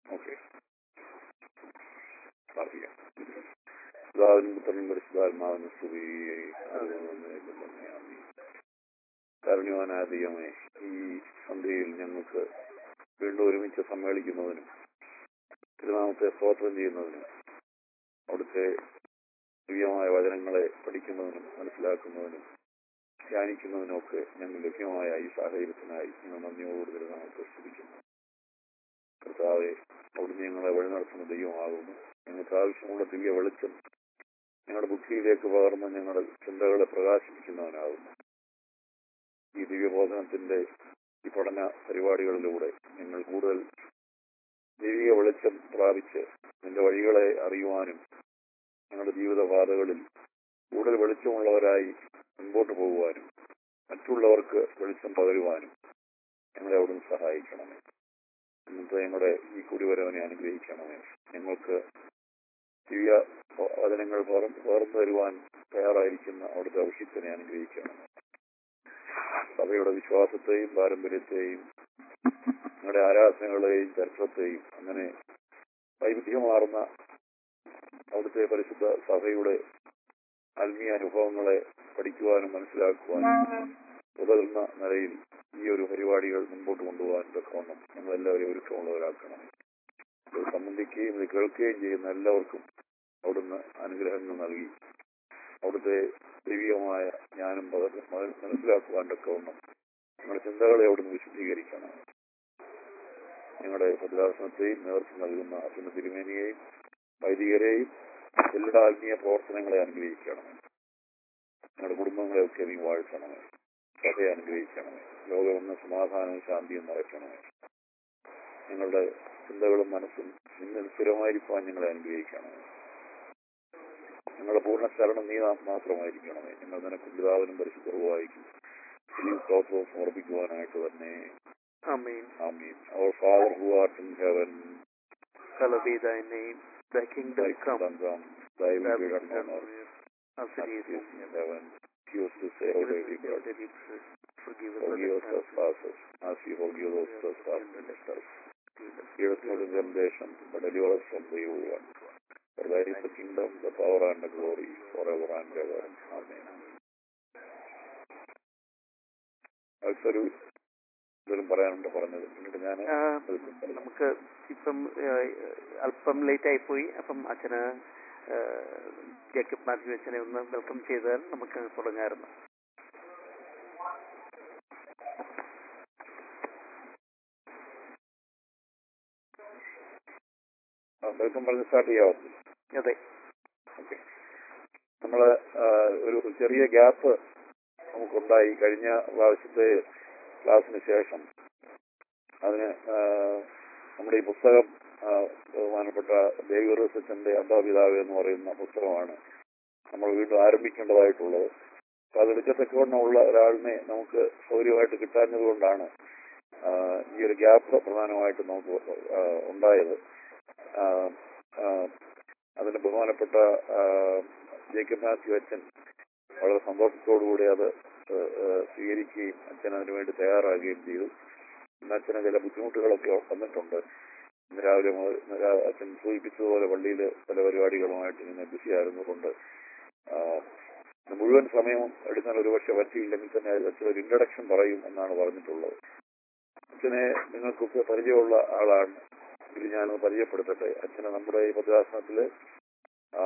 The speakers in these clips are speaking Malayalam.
ഓക്കെ പ്രാർത്ഥിക്കാം പിതാവിനും പുത്രനും പരിശുദ്ധാത്മാവിനും സ്തുതി അതുകൊണ്ടേക്കും തന്നെ ആമേൻ. കാരുണ്യവാനായ ദൈവമേ ഈ സന്ധ്യയിൽ ഞങ്ങൾക്ക് വീണ്ടും ഒരുമിച്ച് സമ്മേളിക്കുന്നതിനും തിരുനാമത്തെ സ്തോത്രം ചെയ്യുന്നതിനും അവിടുത്തെ ദിവ്യമായ വചനങ്ങളെ പഠിക്കുന്നതിനും മനസ്സിലാക്കുന്നതിനും ധ്യാനിക്കുന്നതിനൊക്കെ ഞങ്ങൾ ലഭ്യമായ ഈ സാഹചര്യത്തിനായി ഞങ്ങൾ നന്ദിയോട് തിരുനാമത്തെ സ്തുതിക്കുന്നു കർത്താവെ അവിടുന്ന് ഞങ്ങളെ വഴി നടത്തുന്ന ദൈവമാകുന്നു ഞങ്ങൾക്ക് ആവശ്യമുള്ള ദിവ്യ വെളിച്ചം ഞങ്ങളുടെ ബുദ്ധിയിലേക്ക് പകർന്ന് ഞങ്ങളുടെ ചിന്തകളെ പ്രകാശിപ്പിക്കുന്നവനാകുന്നു ഈ ദിവ്യബോധനത്തിന്റെ ഈ പഠന പരിപാടികളിലൂടെ ഞങ്ങൾ കൂടുതൽ ദൈവിക വെളിച്ചം പ്രാപിച്ച് നിന്റെ വഴികളെ അറിയുവാനും ഞങ്ങളുടെ ജീവിതപാതകളിൽ കൂടുതൽ വെളിച്ചമുള്ളവരായി മുൻപോട്ട് പോകുവാനും മറ്റുള്ളവർക്ക് വെളിച്ചം പകരുവാനും ഞങ്ങളെ അവിടുന്ന് സഹായിക്കണമേ ഇന്നത്തെ ഞങ്ങളുടെ ഈ കുടിവരവനെ അനുഗ്രഹിക്കണമേ ഞങ്ങൾക്ക് ദിവ്യ വചനങ്ങൾ പകർന്നു പകർന്നു തരുവാൻ തയ്യാറായിരിക്കുന്ന അവിടുത്തെ ഔഷിത്യനെ അനുഗ്രഹിക്കണമേ സഭയുടെ വിശ്വാസത്തെയും പാരമ്പര്യത്തെയും ഞങ്ങളുടെ ആരാധനകളെയും ചരിത്രത്തെയും അങ്ങനെ വൈവിധ്യമാർന്ന അവിടുത്തെ പരിശുദ്ധ സഭയുടെ ആത്മീയ അനുഭവങ്ങളെ പഠിക്കുവാനും മനസ്സിലാക്കുവാനും ഉതകുന്ന നിലയിൽ ഈ ഒരു പരിപാടികൾ മുൻപോട്ട് കൊണ്ടുപോകാൻ തക്കവണ്ണം ഞങ്ങളെല്ലാവരെയും ഒരുക്കമുള്ളവരാക്കണം ഇത് സംബന്ധിക്കുകയും ഇത് കേൾക്കുകയും ചെയ്യുന്ന എല്ലാവർക്കും അവിടുന്ന് അനുഗ്രഹങ്ങൾ നൽകി അവിടുത്തെ ദൈവികമായ ജ്ഞാനം പകർന്ന് മ- മനസ്സിലാക്കുവാൻ തക്കവണ്ണം ഞങ്ങളുടെ ചിന്തകളെ അവിടുന്ന് വിശദീകരിക്കണം ഞങ്ങളുടെ ഭദ്രാസനത്തെയും നേതൃത്വം നൽകുന്ന അച്ഛന തിരുമേനിയെയും വൈദികരെയും എല്ലാ ആത്മീയ പ്രവർത്തനങ്ങളെ അനുഗ്രഹിക്കണം ഞങ്ങളുടെ കുടുംബങ്ങളെയൊക്കെ നീ വാഴ്ത്തണമേ സഭയെ അനുഗ്രഹിക്കണമേ ലോകമെന്ന സമാധാനവും ശാന്തിയും നിറയ്ക്കണമേ ഞങ്ങളുടെ ചിന്തകളും മനസ്സും നിന്നിൽ സ്ഥിരമായിരിക്കാൻ ഞങ്ങളെ അനുഗ്രഹിക്കണമേ ഞങ്ങളുടെ പൂർണ്ണ ശരണം നീ നാം മാത്രമായിരിക്കണമേ ഞങ്ങൾ നിനക്ക് പിതാവിനും പരിശുദ്ധവുമായിരിക്കും ഈ സ്തോത്രവും സമർപ്പിക്കുവാനായിട്ട് തന്നെ Amen. Amen our father who art in heaven Hallowed be thy name. Thy kingdom thy come. kingdom come thy Thy will be will done be on done earth on earth as as it it is is in in heaven give us this day our Give us daily this day our bread daily bread. Forgive us forgive our us trespasses. trespasses as we forgive those trespass against us Lead us Lead us not into temptation, but deliver us from the evil one. For thine is the kingdom, the power, and the glory, forever and ever. Amen. അടുത്തൊരു എന്തെങ്കിലും പറയാനുണ്ട് പറഞ്ഞത് എന്നിട്ട് ഞാൻ ആ, നമുക്ക് ഇപ്പം ആ, അല്പം ലേറ്റ് ആയി പോയി അപ്പം അച്ഛന് ആ, ജേക്കബ് മാത്യു അച്ഛനെ ഒന്ന് വെൽക്കം ചെയ്താൽ നമുക്ക് തുടങ്ങാമായിരുന്നു വെൽക്കം പറഞ്ഞ് സ്റ്റാർട്ട് ചെയ്യാമോ അതെ ഓക്കെ നമ്മള് ആ, ഒരു ചെറിയ ഗ്യാപ്പ് നമുക്കുണ്ടായി കഴിഞ്ഞ പ്രാവശ്യത്തെ ക്ലാസ്സിന് ശേഷം അതിന് ആ, നമ്മുടെ ഈ പുസ്തകം ആ, ബഹുമാനപ്പെട്ട ദേവി റിസച്ചന്റെ അബ്ബാപിതാവ് എന്ന് പറയുന്ന പുസ്തകമാണ് നമ്മൾ വീണ്ടും ആരംഭിക്കേണ്ടതായിട്ടുള്ളത് അപ്പൊ അതെടുക്കത്തക്കവണ്ണമുള്ള ഒരാളിനെ നമുക്ക് സൗകര്യമായിട്ട് കിട്ടാഞ്ഞത് കൊണ്ടാണ് ആ, ഈ ഒരു ഗ്യാപ്പ് പ്രധാനമായിട്ട് നമുക്ക് ആ, ഉണ്ടായത് ആ, ആ, അതിന് ബഹുമാനപ്പെട്ട ആ, ജേക്കബ് മാത്യു അച്ഛൻ വളരെ സന്തോഷത്തോടുകൂടി അത് ഏ, ഏ, സ്വീകരിക്കുകയും അച്ഛൻ അതിനുവേണ്ടി തയ്യാറാകുകയും ചെയ്തു ഇന്ന് അച്ഛന് ചില ബുദ്ധിമുട്ടുകളൊക്കെ വന്നിട്ടുണ്ട് ഇന്ന് രാവിലെ മുതൽ ഇന്ന് രാ- അച്ഛൻ സൂചിപ്പിച്ചതുപോലെ പള്ളിയിൽ പല പരിപാടികളുമായിട്ട് ഇങ്ങനെ ബിസി ആയിരുന്നതുകൊണ്ട് ആ, ഇന്ന് മുഴുവൻ സമയവും എടുക്കാൻ ഒരുപക്ഷെ പറ്റിയില്ലെങ്കിൽ തന്നെ അച്ഛൻ ഒരു ഇൻട്രഡക്ഷൻ പറയും എന്നാണ് പറഞ്ഞിട്ടുള്ളത് അച്ഛനെ നിങ്ങൾക്കൊക്കെ പരിചയമുള്ള ആളാണ് ഇത് ഞാനൊന്ന് പരിചയപ്പെടുത്തട്ടെ അച്ഛനെ നമ്മുടെ ഈ ഭദ്രാസനത്തില് ആ,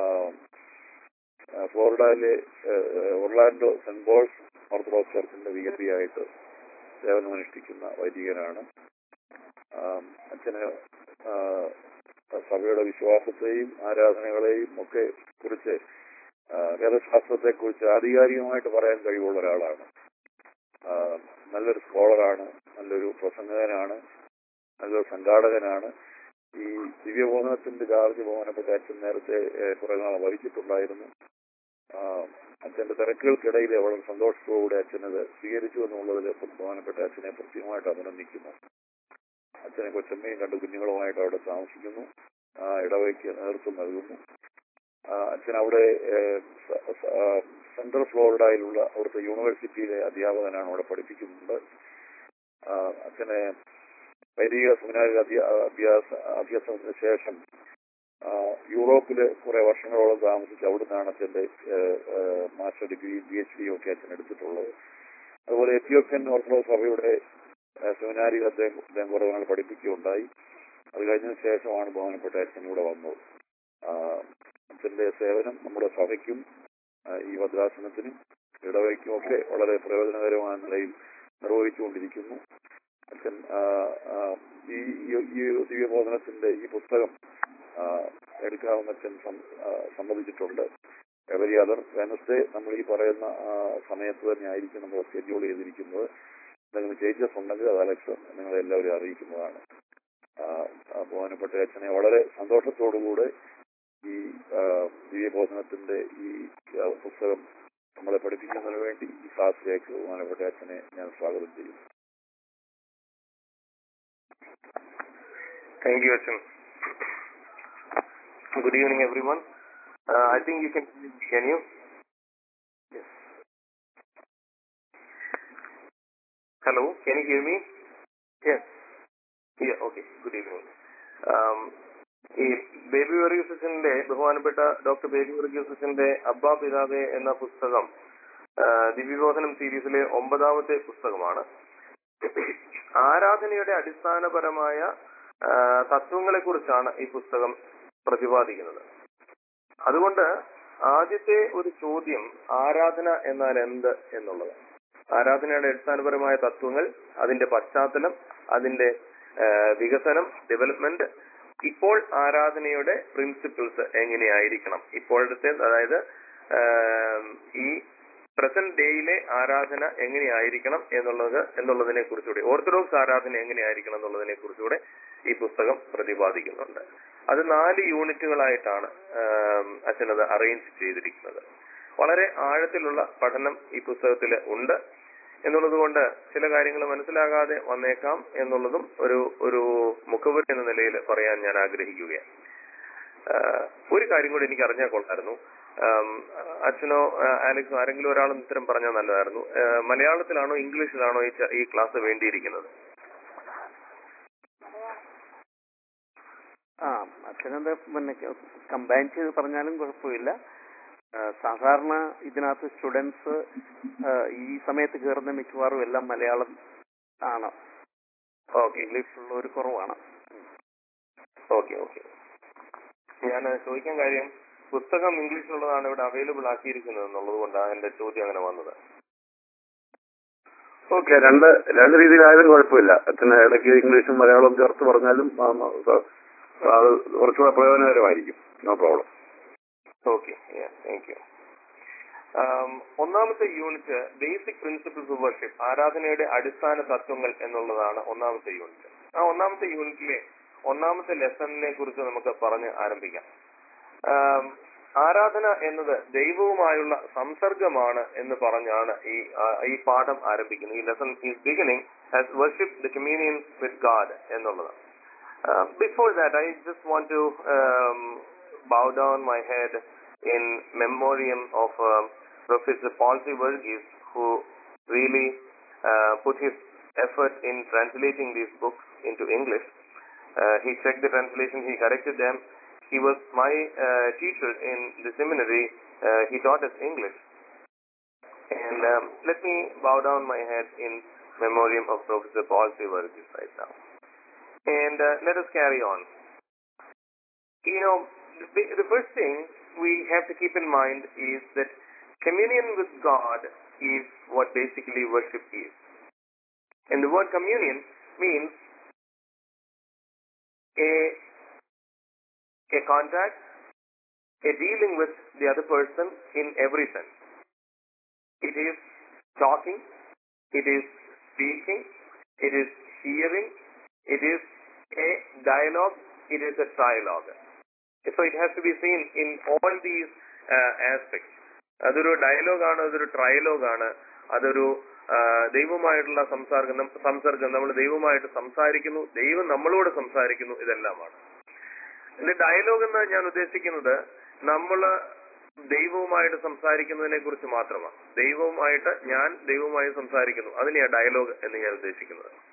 ആ, ഫ്ലോറിഡയിലെ ഏ, ഏ, ഒർലാൻഡോ സെന്റ് പോൾസ് ഓർത്തഡോക്സ് ചർച്ചിന്റെ വികതി ആയിട്ട് സേവനമനുഷ്ഠിക്കുന്ന വൈദികനാണ് ആ, അച്ഛന് ആ, സഭയുടെ വിശ്വാസത്തെയും ആരാധനകളെയും ഒക്കെ കുറിച്ച് ആ, വേദശാസ്ത്രത്തെ കുറിച്ച് ആധികാരികമായിട്ട് പറയാൻ കഴിവുള്ള ഒരാളാണ് ആ, നല്ലൊരു സ്കോളറാണ് നല്ലൊരു പ്രസംഗകനാണ് നല്ലൊരു സംഘാടകനാണ് ഈ ദിവ്യബോധനത്തിന്റെ ചാർജ് ബഹുമാനപ്പെട്ട അച്ഛൻ നേരത്തെ ഏഹ്, കുറെ നാൾ വഹിച്ചിട്ടുണ്ടായിരുന്നു ആ, അച്ഛന്റെ തിരക്കുകൾക്കിടയിൽ വളരെ സന്തോഷത്തോടെ അച്ഛനത് സ്വീകരിച്ചു എന്നുള്ളതിൽ ബഹുമാനപ്പെട്ട അച്ഛനെ പ്രത്യേകമായിട്ട് അഭിനന്ദിക്കുന്നു അച്ഛനെ കൊച്ചമ്മയും രണ്ട് കുഞ്ഞുങ്ങളുമായിട്ട് അവിടെ താമസിക്കുന്നു ആ ഇടവയ്ക്ക് നേതൃത്വം നൽകുന്നു ആ, അച്ഛൻ അവിടെ ഏഹ്, സ- സ- ആ, സെൻട്രൽ ഫ്ലോറിഡയിലുള്ള അവിടുത്തെ യൂണിവേഴ്സിറ്റിയിലെ അധ്യാപകനാണ് അവിടെ പഠിപ്പിക്കുന്നുണ്ട് ആ, അച്ഛനെ ശാരീരിക സെമിനാരി അഭ്യാസ അഭ്യാസത്തിന് ശേഷം ആ, യൂറോപ്പില് കുറെ വർഷങ്ങളോളം താമസിച്ച് അവിടുന്നാണ് അച്ഛന്റെ master degree P H D ഒക്കെ അച്ഛൻ എടുത്തിട്ടുള്ളത് അതുപോലെ എത്യോപ്യൻ ഓർത്തഡോക്സ് സഭയുടെ സെമിനാരിൽ അദ്ദേഹം അദ്ദേഹം കുറെ നാൾ പഠിപ്പിക്കുകയുണ്ടായി അത് കഴിഞ്ഞതിന് ശേഷമാണ് ബഹുമാനപ്പെട്ട അച്ഛൻ ഇവിടെ വന്നത് ആ, അച്ഛന്റെ സേവനം നമ്മുടെ സഭയ്ക്കും ആ, ഈ ഭദ്രാസനത്തിനും ഇടവയ്ക്കും ഒക്കെ വളരെ പ്രയോജനകരമായ നിലയിൽ നിർവഹിച്ചുകൊണ്ടിരിക്കുന്നു അച്ഛൻ ആ, ആ, ഈ ഈ- ഈ ദിവ്യബോധനത്തിന്റെ ഈ പുസ്തകം ആ, എടുക്കാവുന്ന അച്ഛൻ സം- ആ, സമ്മതിച്ചിട്ടുണ്ട് എവരി അതർ വെനസ്ഡേ നമ്മൾ ഈ പറയുന്ന ആ, സമയത്ത് തന്നെ ആയിരിക്കും നമ്മൾ ഷെഡ്യൂൾ ചെയ്തിരിക്കുന്നത് എന്തെങ്കിലും ചേഞ്ചസ് ഉണ്ടെങ്കിൽ അത് അലക്സ് നിങ്ങളെ എല്ലാവരും അറിയിക്കുന്നതാണ് ആ, ആ ബഹുമാനപ്പെട്ട അച്ഛനെ വളരെ സന്തോഷത്തോടുകൂടെ ഈ ആ, ദിവ്യബോധനത്തിന്റെ ഈ ആ, പുസ്തകം നമ്മളെ പഠിപ്പിക്കുന്നതിന് വേണ്ടി ഈ ക്ലാസ്സിലേക്ക് ബഹുമാനപ്പെട്ട അച്ഛനെ ഞാൻ സ്വാഗതം ചെയ്യുന്നു Thank you, Achan. Good evening, everyone. Uh, I think you can can you? Yes. Hello, can you hear me? Yes. Yeah, okay. Good evening. Um, ഈ ബേബി വർഗീസന്റെ ബഹുമാനപ്പെട്ട ഡോക്ടർ ബേബി വർഗീസന്റെ അബ്ബാ പിതാവേ എന്ന പുസ്തകം ആ, ദിവ്യബോധനം സീരീസിലെ ഒമ്പതാമത്തെ പുസ്തകമാണ് ആരാധനയുടെ അടിസ്ഥാനപരമായ തത്വങ്ങളെ കുറിച്ചാണ് ഈ പുസ്തകം പ്രതിപാദിക്കുന്നത് അതുകൊണ്ട് ആദ്യത്തെ ഒരു ചോദ്യം ആരാധന എന്നാൽ എന്ത് എന്നുള്ളത് ആരാധനയുടെ അടിസ്ഥാനപരമായ തത്വങ്ങൾ അതിന്റെ പശ്ചാത്തലം അതിന്റെ ആ, വികസനം ഡെവലപ്മെന്റ് ഇപ്പോൾ ആരാധനയുടെ പ്രിൻസിപ്പിൾസ് എങ്ങനെയായിരിക്കണം ഇപ്പോഴത്തെ അതായത് ആ, ഈ പ്രസന്റ് ഡേയിലെ ആരാധന എങ്ങനെയായിരിക്കണം എന്നുള്ളത് എന്നുള്ളതിനെ കുറിച്ചുകൂടി ഓർത്തഡോക്സ് ആരാധന എങ്ങനെയായിരിക്കണം എന്നുള്ളതിനെ കുറിച്ചുകൂടെ ഈ പുസ്തകം പ്രതിപാദിക്കുന്നുണ്ട് അത് നാല് യൂണിറ്റുകളായിട്ടാണ് ആം, അച്ഛനത് അറേഞ്ച് ചെയ്തിരിക്കുന്നത് വളരെ ആഴത്തിലുള്ള പഠനം ഈ പുസ്തകത്തിൽ ഉണ്ട് എന്നുള്ളത് കൊണ്ട് ചില കാര്യങ്ങൾ മനസ്സിലാകാതെ വന്നേക്കാം എന്നുള്ളതും ഒരു ഒരു മുഖവുര എന്ന നിലയിൽ പറയാൻ ഞാൻ ആഗ്രഹിക്കുകയാണ് ആഹ് ഒരു കാര്യം കൂടി എനിക്ക് അറിഞ്ഞാൽ കൊള്ളായിരുന്നു ആം, അച്ഛനോ ആഹ് ആലക്സോ ആരെങ്കിലും ഒരാളും ഇത്തരം പറഞ്ഞാൽ നല്ലതായിരുന്നു ആഹ് മലയാളത്തിലാണോ ഇംഗ്ലീഷിലാണോ ഈ ച- ഈ ക്ലാസ് വേണ്ടിയിരിക്കുന്നത് ആ അച്ഛനത് പിന്നെ കമ്പൈൻ ചെയ്ത് പറഞ്ഞാലും കുഴപ്പമില്ല ആ, സാധാരണ ഇതിനകത്ത് സ്റ്റുഡൻസ് ഈ സമയത്ത് കയറുന്ന മിക്കവാറും എല്ലാം മലയാളം ആണ് ഓക്കെ ഇംഗ്ലീഷുള്ള ഒരു കുറവാണ് ഓക്കെ ഓക്കെ ഞാൻ ചോദിക്കാൻ കാര്യം പുസ്തകം ഇംഗ്ലീഷിലുള്ളതാണ് ഇവിടെ അവൈലബിൾ ആക്കിയിരിക്കുന്നത് എന്നുള്ളത് കൊണ്ടാണ് എന്റെ ചോദ്യം അങ്ങനെ വന്നത് ഓക്കെ രണ്ട് രണ്ട് രീതിയിലായാലും കുഴപ്പമില്ല അച്ഛന് ഇടയ്ക്ക് ഇംഗ്ലീഷും മലയാളവും ചേർത്ത് പറഞ്ഞാലും ആ, ആ, അത് കുറച്ചുകൂടെ പ്രയോജനകരമായിരിക്കും no problem okay thank you ഒന്നാമത്തെ unit basic principles of worship ആരാധനയുടെ അടിസ്ഥാന തത്വങ്ങൾ എന്നുള്ളതാണ് ഒന്നാമത്തെ യൂണിറ്റ് ആ ഒന്നാമത്തെ യൂണിറ്റിലെ ഒന്നാമത്തെ ലെസണിനെ കുറിച്ച് നമുക്ക് പറഞ്ഞ് ആരംഭിക്കാം ആം, ആരാധന എന്നത് ദൈവവുമായുള്ള സംസർഗമാണ് എന്ന് പറഞ്ഞാണ് ഈ ആ, ഈ പാഠം ആരംഭിക്കുന്നത് ഈ lesson is beginning as worship the communion with God എന്നുള്ളത് before that I just want to bow down my head in memoriam of uh, Professor Paul C. Verghese, who really uh, put his effort in translating these books into English. Uh, he checked the translation, he corrected them. He was my uh, teacher in the seminary. Uh, he taught us English. And um, let me bow down my head in memoriam of Professor Paul C. Verghese right now. And uh, let us carry on. You know, the, the first thing we have to keep in mind is that communion with God is what basically worship is. And the word communion means a, a contact, a dealing with the other person in every sense. It is talking, it is speaking, it is hearing, it is a dialogue, it is a trialogue. So it has to be seen in all these uh, aspects. അതൊരു ഡയലോഗാണ് അതൊരു ട്രയലോഗാണ് അതൊരു ആ, ദൈവമായിട്ടുള്ള സംസർഗം സംസർഗം നമ്മൾ ദൈവമായിട്ട് സംസാരിക്കുന്നു ദൈവം നമ്മളോട് സംസാരിക്കുന്നു ഇതെല്ലാമാണ് ഇതിന്റെ ഡയലോഗ് എന്ന് ഞാൻ ഉദ്ദേശിക്കുന്നത് നമ്മൾ ദൈവവുമായിട്ട് സംസാരിക്കുന്നതിനെ കുറിച്ച് മാത്രമാണ് ദൈവവുമായിട്ട് ഞാൻ ദൈവവുമായി സംസാരിക്കുന്നു അതിനെയാണ് ഡയലോഗ് എന്ന് ഞാൻ ഉദ്ദേശിക്കുന്നത്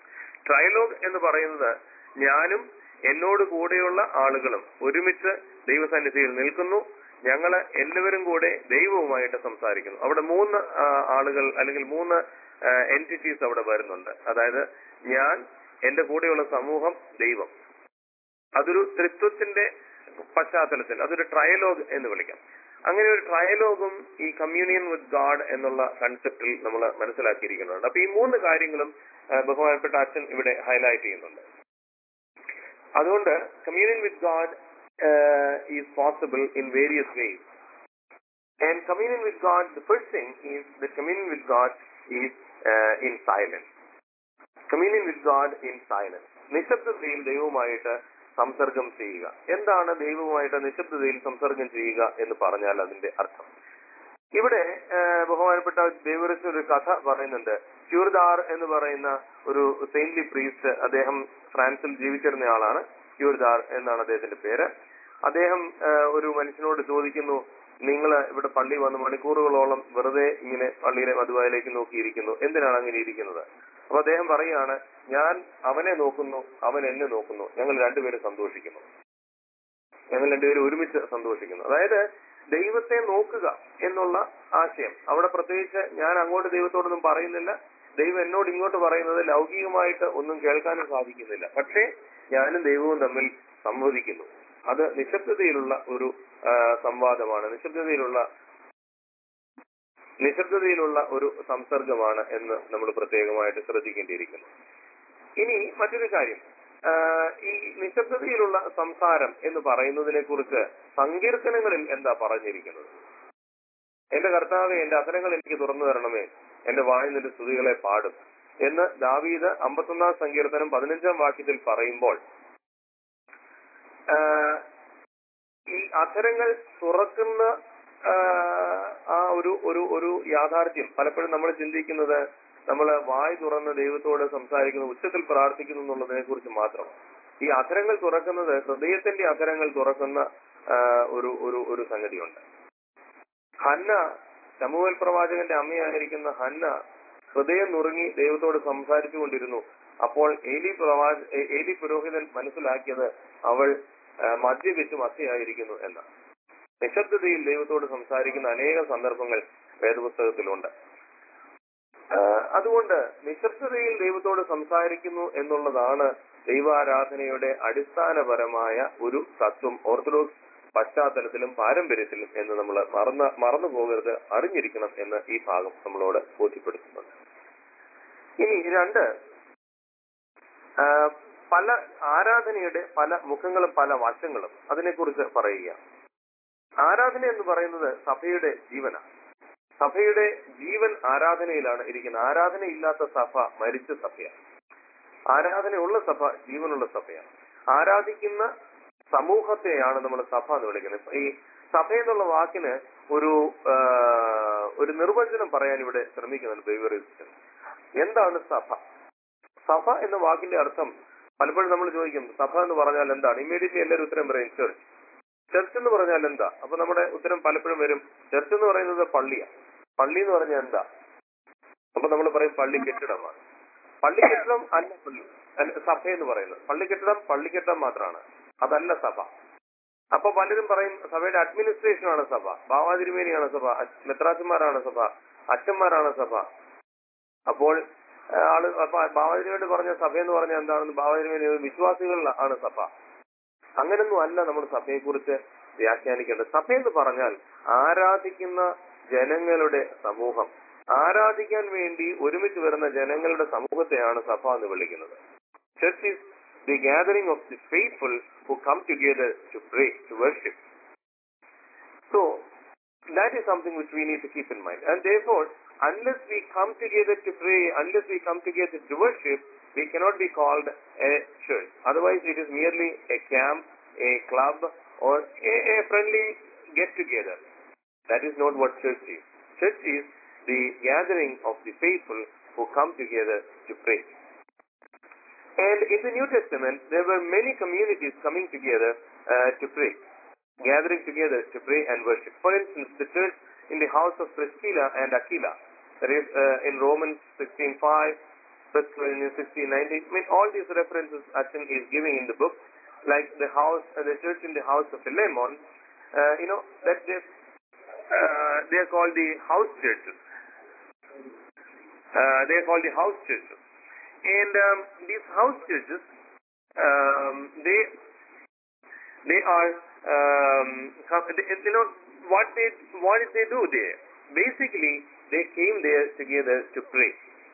ട്രയലോഗ് എന്ന് പറയുന്നത് ഞാനും എന്നോട് കൂടെയുള്ള ആളുകളും ഒരുമിച്ച് ദൈവസന്നിധിയിൽ നിൽക്കുന്നു ഞങ്ങള് എല്ലാവരും കൂടെ ദൈവവുമായിട്ട് സംസാരിക്കുന്നു അവിടെ മൂന്ന് ആ, ആളുകൾ അല്ലെങ്കിൽ മൂന്ന് എൻറ്റിറ്റീസ് അവിടെ വരുന്നുണ്ട് അതായത് ഞാൻ എന്റെ കൂടെയുള്ള സമൂഹം ദൈവം അതൊരു ത്രിത്വത്തിന്റെ പശ്ചാത്തലത്തിൽ അതൊരു ട്രയലോഗ് എന്ന് വിളിക്കാം അങ്ങനെ ഒരു ട്രയലോഗും ഈ കമ്മ്യൂണിയൻ വിത്ത് ഗാഡ് എന്നുള്ള കൺസെപ്റ്റിൽ നമ്മൾ മനസ്സിലാക്കിയിരിക്കുന്നുണ്ട് അപ്പൊ ഈ മൂന്ന് കാര്യങ്ങളും ആ, ബഹുമാനപ്പെട്ട അച്ഛൻ ഇവിടെ ഹൈലൈറ്റ് ചെയ്യുന്നുണ്ട് അതുകൊണ്ട് communion with God is possible in various ways and communion with God the first thing is the communion with God is in silence communion with God in silence നിശബ്ദതയിൽ ദൈവവുമായിട്ട് സംസർഗം ചെയ്യുക എന്താണ് ദൈവവുമായിട്ട് നിശബ്ദതയിൽ സംസർഗം ചെയ്യുക എന്ന് പറഞ്ഞാൽ അതിന്റെ അർത്ഥം ഇവിടെ ആ, ബഹുമാനപ്പെട്ട ദേവറിച്ച് ഒരു കഥ പറയുന്നുണ്ട് ക്യൂർദാർ എന്ന് പറയുന്ന ഒരു സെയിൻലി പ്രീസ്റ്റ് അദ്ദേഹം ഫ്രാൻസിൽ ജീവിച്ചിരുന്ന ആളാണ് ക്യൂർദാർ എന്നാണ് അദ്ദേഹത്തിന്റെ പേര് അദ്ദേഹം ആ, ഒരു മനുഷ്യനോട് ചോദിക്കുന്നു നിങ്ങൾ ഇവിടെ പള്ളി വന്ന് മണിക്കൂറുകളോളം വെറുതെ ഇങ്ങനെ പള്ളിയിലെ മധുവായിലേക്ക് നോക്കിയിരിക്കുന്നു എന്തിനാണ് അങ്ങനെ ഇരിക്കുന്നത് അപ്പൊ അദ്ദേഹം പറയുകയാണ് ഞാൻ അവനെ നോക്കുന്നു അവൻ എന്നെ നോക്കുന്നു ഞങ്ങൾ രണ്ടുപേരും സന്തോഷിക്കുന്നു ഞങ്ങൾ രണ്ടുപേരും ഒരുമിച്ച് സന്തോഷിക്കുന്നു അതായത് ദൈവത്തെ നോക്കുക എന്നുള്ള ആശയം അവിടെ പ്രത്യേകിച്ച് ഞാൻ അങ്ങോട്ട് ദൈവത്തോടൊന്നും പറയുന്നില്ല ദൈവം എന്നോട് ഇങ്ങോട്ട് പറയുന്നത് ലൗകികമായിട്ട് ഒന്നും കേൾക്കാനും സാധിക്കുന്നില്ല പക്ഷേ ഞാനും ദൈവവും തമ്മിൽ സംവദിക്കുന്നു അത് നിശബ്ദതയിലുള്ള ഒരു ആ, സംവാദമാണ് നിശബ്ദതയിലുള്ള നിശബ്ദതയിലുള്ള ഒരു സംസർഗമാണ് എന്ന് നമ്മൾ പ്രത്യേകമായിട്ട് ശ്രദ്ധിക്കേണ്ടിയിരിക്കുന്നു ഇനി മറ്റൊരു കാര്യം ആ, ഈ നിശബ്ദതയിലുള്ള സംസാരം എന്ന് പറയുന്നതിനെ കുറിച്ച് സങ്കീർത്തനങ്ങളിൽ എന്താ പറഞ്ഞിരിക്കുന്നത് എന്റെ കർത്താവെ എന്റെ അധരങ്ങൾ എനിക്ക് തുറന്നു തരണമേ എന്റെ വായിൽ നിന്റെ സ്തുതികളെ പാടും എന്ന് ദാവീദ് അമ്പത്തൊന്നാം സങ്കീർത്തനം പതിനഞ്ചാം വാക്യത്തിൽ പറയുമ്പോൾ ആ, ഈ അധരങ്ങൾ തുറക്കുന്ന ആ, ആ ഒരു ഒരു ഒരു യാഥാർത്ഥ്യം പലപ്പോഴും നമ്മൾ ചിന്തിക്കുന്നത് നമ്മൾ വായ് തുറന്ന് ദൈവത്തോട് സംസാരിക്കുന്നു ഉച്ചത്തിൽ പ്രാർത്ഥിക്കുന്നു എന്നുള്ളതിനെ കുറിച്ച് മാത്രം ഈ അധരങ്ങൾ തുറക്കുന്നത് ഹൃദയത്തിന്റെ അധരങ്ങൾ തുറക്കുന്ന ആ, ഒരു ഒരു ഒരു സംഗതിയുണ്ട് ഹന്ന ശമുവൽ പ്രവാചകന്റെ അമ്മയായിരിക്കുന്ന ഹന്ന ഹൃദയം നുറുങ്ങി ദൈവത്തോട് സംസാരിച്ചു കൊണ്ടിരുന്നു അപ്പോൾ ഏലി പ്രവാച ഏ- ഏലി പുരോഹിതൻ മനസ്സിലാക്കിയത് അവൾ ആ, മദ്യപിച്ച് മത്തിയായിരിക്കുന്നു എന്നാണ് നിശബ്ദതയിൽ ദൈവത്തോട് സംസാരിക്കുന്ന അനേകം സന്ദർഭങ്ങൾ വേദപുസ്തകത്തിലുണ്ട് ആ, അതുകൊണ്ട് നിശബ്ദതയിൽ ദൈവത്തോട് സംസാരിക്കുന്നു എന്നുള്ളതാണ് ദൈവാരാധനയുടെ അടിസ്ഥാനപരമായ ഒരു തത്വം ഓർത്തഡോക്സ് പശ്ചാത്തലത്തിലും പാരമ്പര്യത്തിലും എന്ന് നമ്മൾ മറന്ന മറന്നു പോകരുത് അറിഞ്ഞിരിക്കണം എന്ന് ഈ ഭാഗം നമ്മളോട് ബോധ്യപ്പെടുത്തുന്നുണ്ട് ഇനി രണ്ട് ആ, പല ആരാധനയുടെ പല മുഖങ്ങളും പല വശങ്ങളും അതിനെക്കുറിച്ച് പറയുക ആരാധന എന്ന് പറയുന്നത് സഭയുടെ ജീവനാണ് സഭയുടെ ജീവൻ ആരാധനയിലാണ് ഇരിക്കുന്നത് ആരാധനയില്ലാത്ത സഭ മരിച്ച സഭയാണ് ആരാധനയുള്ള സഭ ജീവനുള്ള സഭയാണ് ആരാധിക്കുന്ന സമൂഹത്തെയാണ് നമ്മൾ സഭ എന്ന് വിളിക്കുന്നത് ഈ സഭ എന്നുള്ള വാക്കിന് ഒരു ആ, ഒരു നിർവചനം പറയാൻ ഇവിടെ ശ്രമിക്കുന്നുണ്ട് ബൈബറിസ്റ്റ് എന്താണ് സഭ സഭ എന്ന വാക്കിന്റെ അർത്ഥം പലപ്പോഴും നമ്മൾ ചോദിക്കും സഭ എന്ന് പറഞ്ഞാൽ എന്താണ് ഇമ്മീഡിയറ്റ്ലി എല്ലാവരും ഉത്തരം പറയും ചർച്ച് ചർച്ച് എന്ന് പറഞ്ഞാൽ എന്താ അപ്പൊ നമ്മുടെ ഉത്തരം പലപ്പോഴും വരും ചർച്ച് എന്ന് പറയുന്നത് പള്ളിയാണ് പള്ളി എന്ന് പറഞ്ഞാൽ എന്താ അപ്പൊ നമ്മൾ പറയും പള്ളി കെട്ടിടമാണ് പള്ളി കെട്ടിടം അല്ല പള്ളി അല്ല സഭ എന്ന് പറയുന്നത് പള്ളി കെട്ടിടം പള്ളി കെട്ടിടം മാത്രമാണ് അതല്ല സഭ അപ്പൊ പലരും പറയും സഭയുടെ അഡ്മിനിസ്ട്രേഷൻ ആണ് സഭ ഭാവാതിരുമേനിയാണ് സഭ അച്- മെത്രാച്ചന്മാരാണ് സഭ അച്ഛന്മാരാണ് സഭ അപ്പോൾ ആ, ആള് അപ്പൊ ഭാവാതിരുമേനി പറഞ്ഞ സഭ എന്ന് പറഞ്ഞാൽ എന്താണെന്ന് ഭാവാതിരുമേനി വിശ്വാസികളിൽ ആണ് സഭ അങ്ങനൊന്നും അല്ല നമ്മൾ സഭയെ കുറിച്ച് വ്യാഖ്യാനിക്കേണ്ടത് സഭ എന്ന് പറഞ്ഞാൽ ആരാധിക്കുന്ന ജനങ്ങളുടെ സമൂഹം ആരാധിക്കാൻ വേണ്ടി ഒരുമിച്ച് വരുന്ന ജനങ്ങളുടെ സമൂഹത്തെയാണ് സഭ എന്ന് വിളിക്കുന്നത് church is the gathering of the faithful who come together to pray to worship so that is something which we need to keep in mind. And therefore, unless we come together to pray, unless we come together to worship, we cannot be called a church. Otherwise, it is merely a camp, a club, or a, a friendly get together. That is not what church is. Church is the gathering of the faithful who come together to pray. And in the New Testament, there were many communities coming together uh, to pray, gathering together to pray and worship. For instance, the church in the house of Priscilla and Aquila, that is uh, in Romans 16:5, First Corinthians 16, 19. I mean, all these references Achan is giving in the book, like the house, uh, the church in the house of Philemon, uh, you know, that they, uh, they are called the house churches. Uh, they are called the house churches. And um, these house churches, um, they they are um, come- they- you know what they what did they do there? Basically, they came there together to pray.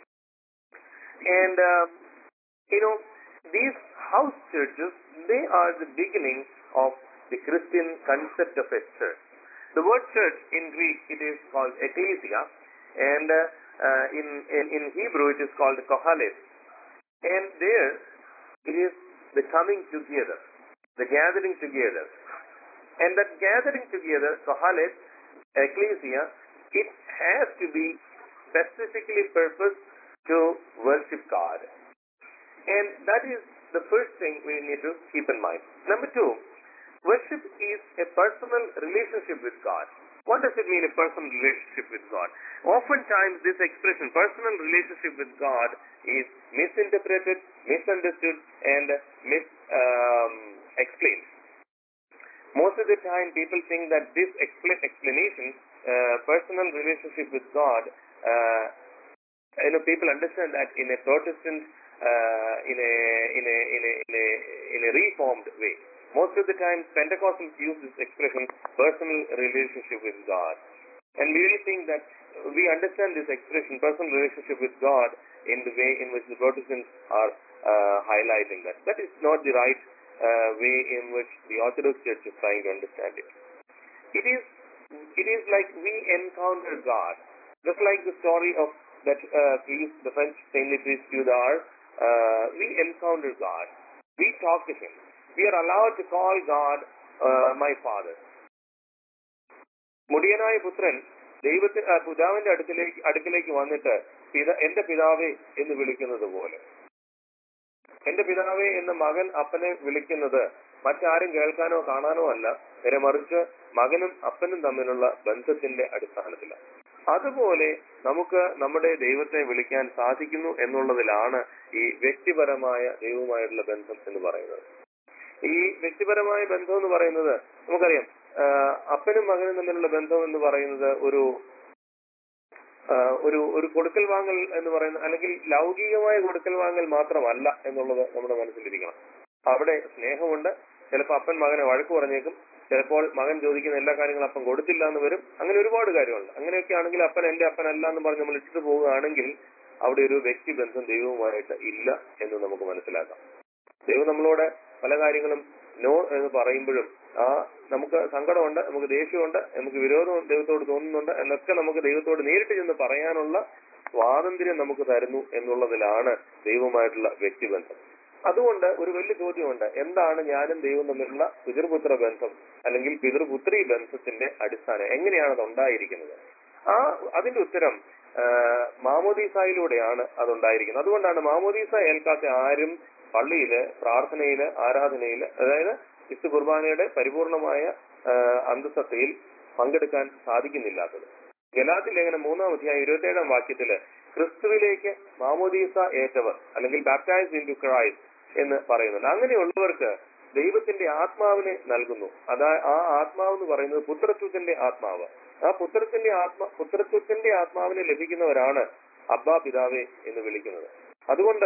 And um, you know these house churches, they are the beginning of the Christian concept of a church. The word church in Greek it is called ecclesia, and uh, uh, in, in in Hebrew it is called kohalet. And there it is the coming together, the gathering together. And that gathering together, kohalet, ecclesia, it has to be specifically purposed to worship God. And that is the first thing we need to keep in mind. Number two, worship is a personal relationship with God. What does it mean, a personal relationship with God? Oftentimes, this expression, personal relationship with God, is misinterpreted, misunderstood, and mis-explained. Most of the time, people think that this expla- explanation, uh, personal relationship with God, uh, you know, people understand that in a Protestant, uh, in a in a in a in a in a reformed way. Most of the time, Pentecostals use this expression, personal relationship with God, and we really think that we understand this expression, personal relationship with God, in the way in which the Protestants are uh, highlighting that. That is not the right uh, way in which the Orthodox Church is trying to understand it. It is it is like we encounter God, just like the story of that uh, priest, the French saintly priest Tudor. Uh, we encounter God. We talk to Him. We are allowed to call God uh, my Father. മുടിയനായ പുത്രൻ ദൈവത്തിന് ആ, പിതാവിന്റെ അടുക്കിലേക്ക് അടുക്കിലേക്ക് വന്നിട്ട് പിത എന്റെ പിതാവേ എന്ന് വിളിക്കുന്നത് പോലെ എന്റെ പിതാവേ എന്ന് മകൻ അപ്പനെ വിളിക്കുന്നത് മറ്റാരും കേൾക്കാനോ കാണാനോ അല്ല നേരെ മറിച്ച് മകനും അപ്പനും തമ്മിലുള്ള ബന്ധത്തിന്റെ അടിസ്ഥാനത്തിലാണ് അതുപോലെ നമുക്ക് നമ്മുടെ ദൈവത്തെ വിളിക്കാൻ സാധിക്കുന്നു എന്നുള്ളതിലാണ് ഈ വ്യക്തിപരമായ ദൈവവുമായിട്ടുള്ള ബന്ധം എന്ന് പറയുന്നത് ഈ വ്യക്തിപരമായ ബന്ധം എന്ന് പറയുന്നത് നമുക്കറിയാം ആ, അപ്പനും മകനും തമ്മിലുള്ള ബന്ധം എന്ന് പറയുന്നത് ഒരു ആ, ഒരു ഒരു കൊടുക്കൽ വാങ്ങൽ എന്ന് പറയുന്ന അല്ലെങ്കിൽ ലൗകികമായ കൊടുക്കൽ വാങ്ങൽ മാത്രമല്ല എന്നുള്ളത് നമ്മുടെ മനസ്സിലിരിക്കണം അവിടെ സ്നേഹമുണ്ട് ചിലപ്പോൾ അപ്പൻ മകനെ വഴക്ക് പറഞ്ഞേക്കും ചിലപ്പോൾ മകൻ ചോദിക്കുന്ന എല്ലാ കാര്യങ്ങളും അപ്പൻ കൊടുത്തില്ല എന്ന് വരും അങ്ങനെ ഒരുപാട് കാര്യങ്ങളുണ്ട് അങ്ങനെയൊക്കെ ആണെങ്കിൽ അപ്പൻ എന്റെ അപ്പനല്ല എന്ന് പറഞ്ഞ് നമ്മൾ ഇട്ടിട്ട് പോവുകയാണെങ്കിൽ അവിടെ ഒരു വ്യക്തിബന്ധം ദൈവവുമായിട്ട് ഇല്ല എന്ന് നമുക്ക് മനസ്സിലാക്കാം ദൈവം നമ്മളോട് പല കാര്യങ്ങളും നോ എന്ന് പറയുമ്പോഴും ആ നമുക്ക് സങ്കടമുണ്ട് നമുക്ക് ദേഷ്യമുണ്ട് നമുക്ക് വിരോധം ദൈവത്തോട് തോന്നുന്നുണ്ട് എന്നൊക്കെ നമുക്ക് ദൈവത്തോട് നേരിട്ട് ചെന്ന് പറയാനുള്ള സ്വാതന്ത്ര്യം നമുക്ക് തരുന്നു എന്നുള്ളതിലാണ് ദൈവവുമായിട്ടുള്ള വ്യക്തിബന്ധം അതുകൊണ്ട് ഒരു വലിയ ചോദ്യമുണ്ട് എന്താണ് ഞാനും ദൈവവും തമ്മിലുള്ള പിതൃപുത്ര ബന്ധം അല്ലെങ്കിൽ പിതൃപുത്രി ബന്ധത്തിന്റെ അടിസ്ഥാനം എങ്ങനെയാണ് അത് ഉണ്ടായിരിക്കുന്നത് ആ അതിന്റെ ഉത്തരം ആ, മാമോദീസായിലൂടെയാണ് അതുണ്ടായിരിക്കുന്നത് അതുകൊണ്ടാണ് മാമോദീസ ഏൽക്കാത്ത ആരും പള്ളിയില് പ്രാർത്ഥനയില് ആരാധനയില് അതായത് വിശു കുർബാനയുടെ പരിപൂർണമായ ആ, അന്തസത്തയിൽ പങ്കെടുക്കാൻ സാധിക്കുന്നില്ലാത്തത് ഗലാത്തി ലേഖനം മൂന്നാം അധ്യായം ഇരുപത്തിയേഴാം വാക്യത്തില് ക്രിസ്തുവിലേക്ക് മാമോദീസ ഏറ്റവർ അല്ലെങ്കിൽ ബാപ്റ്റൈസ് ഇൻ ടു ക്രൈസ്റ്റ് എന്ന് പറയുന്നുണ്ട് അങ്ങനെയുള്ളവർക്ക് ദൈവത്തിന്റെ ആത്മാവിനെ നൽകുന്നു അതാ ആ ആത്മാവ് എന്ന് പറയുന്നത് പുത്രത്വത്തിന്റെ ആത്മാവ് ആ പുത്രത്തിന്റെ ആത്മ പുത്രത്വത്തിന്റെ ആത്മാവിനെ ലഭിക്കുന്നവരാണ് അബ്ബാ പിതാവേ എന്ന് വിളിക്കുന്നത് അതുകൊണ്ട്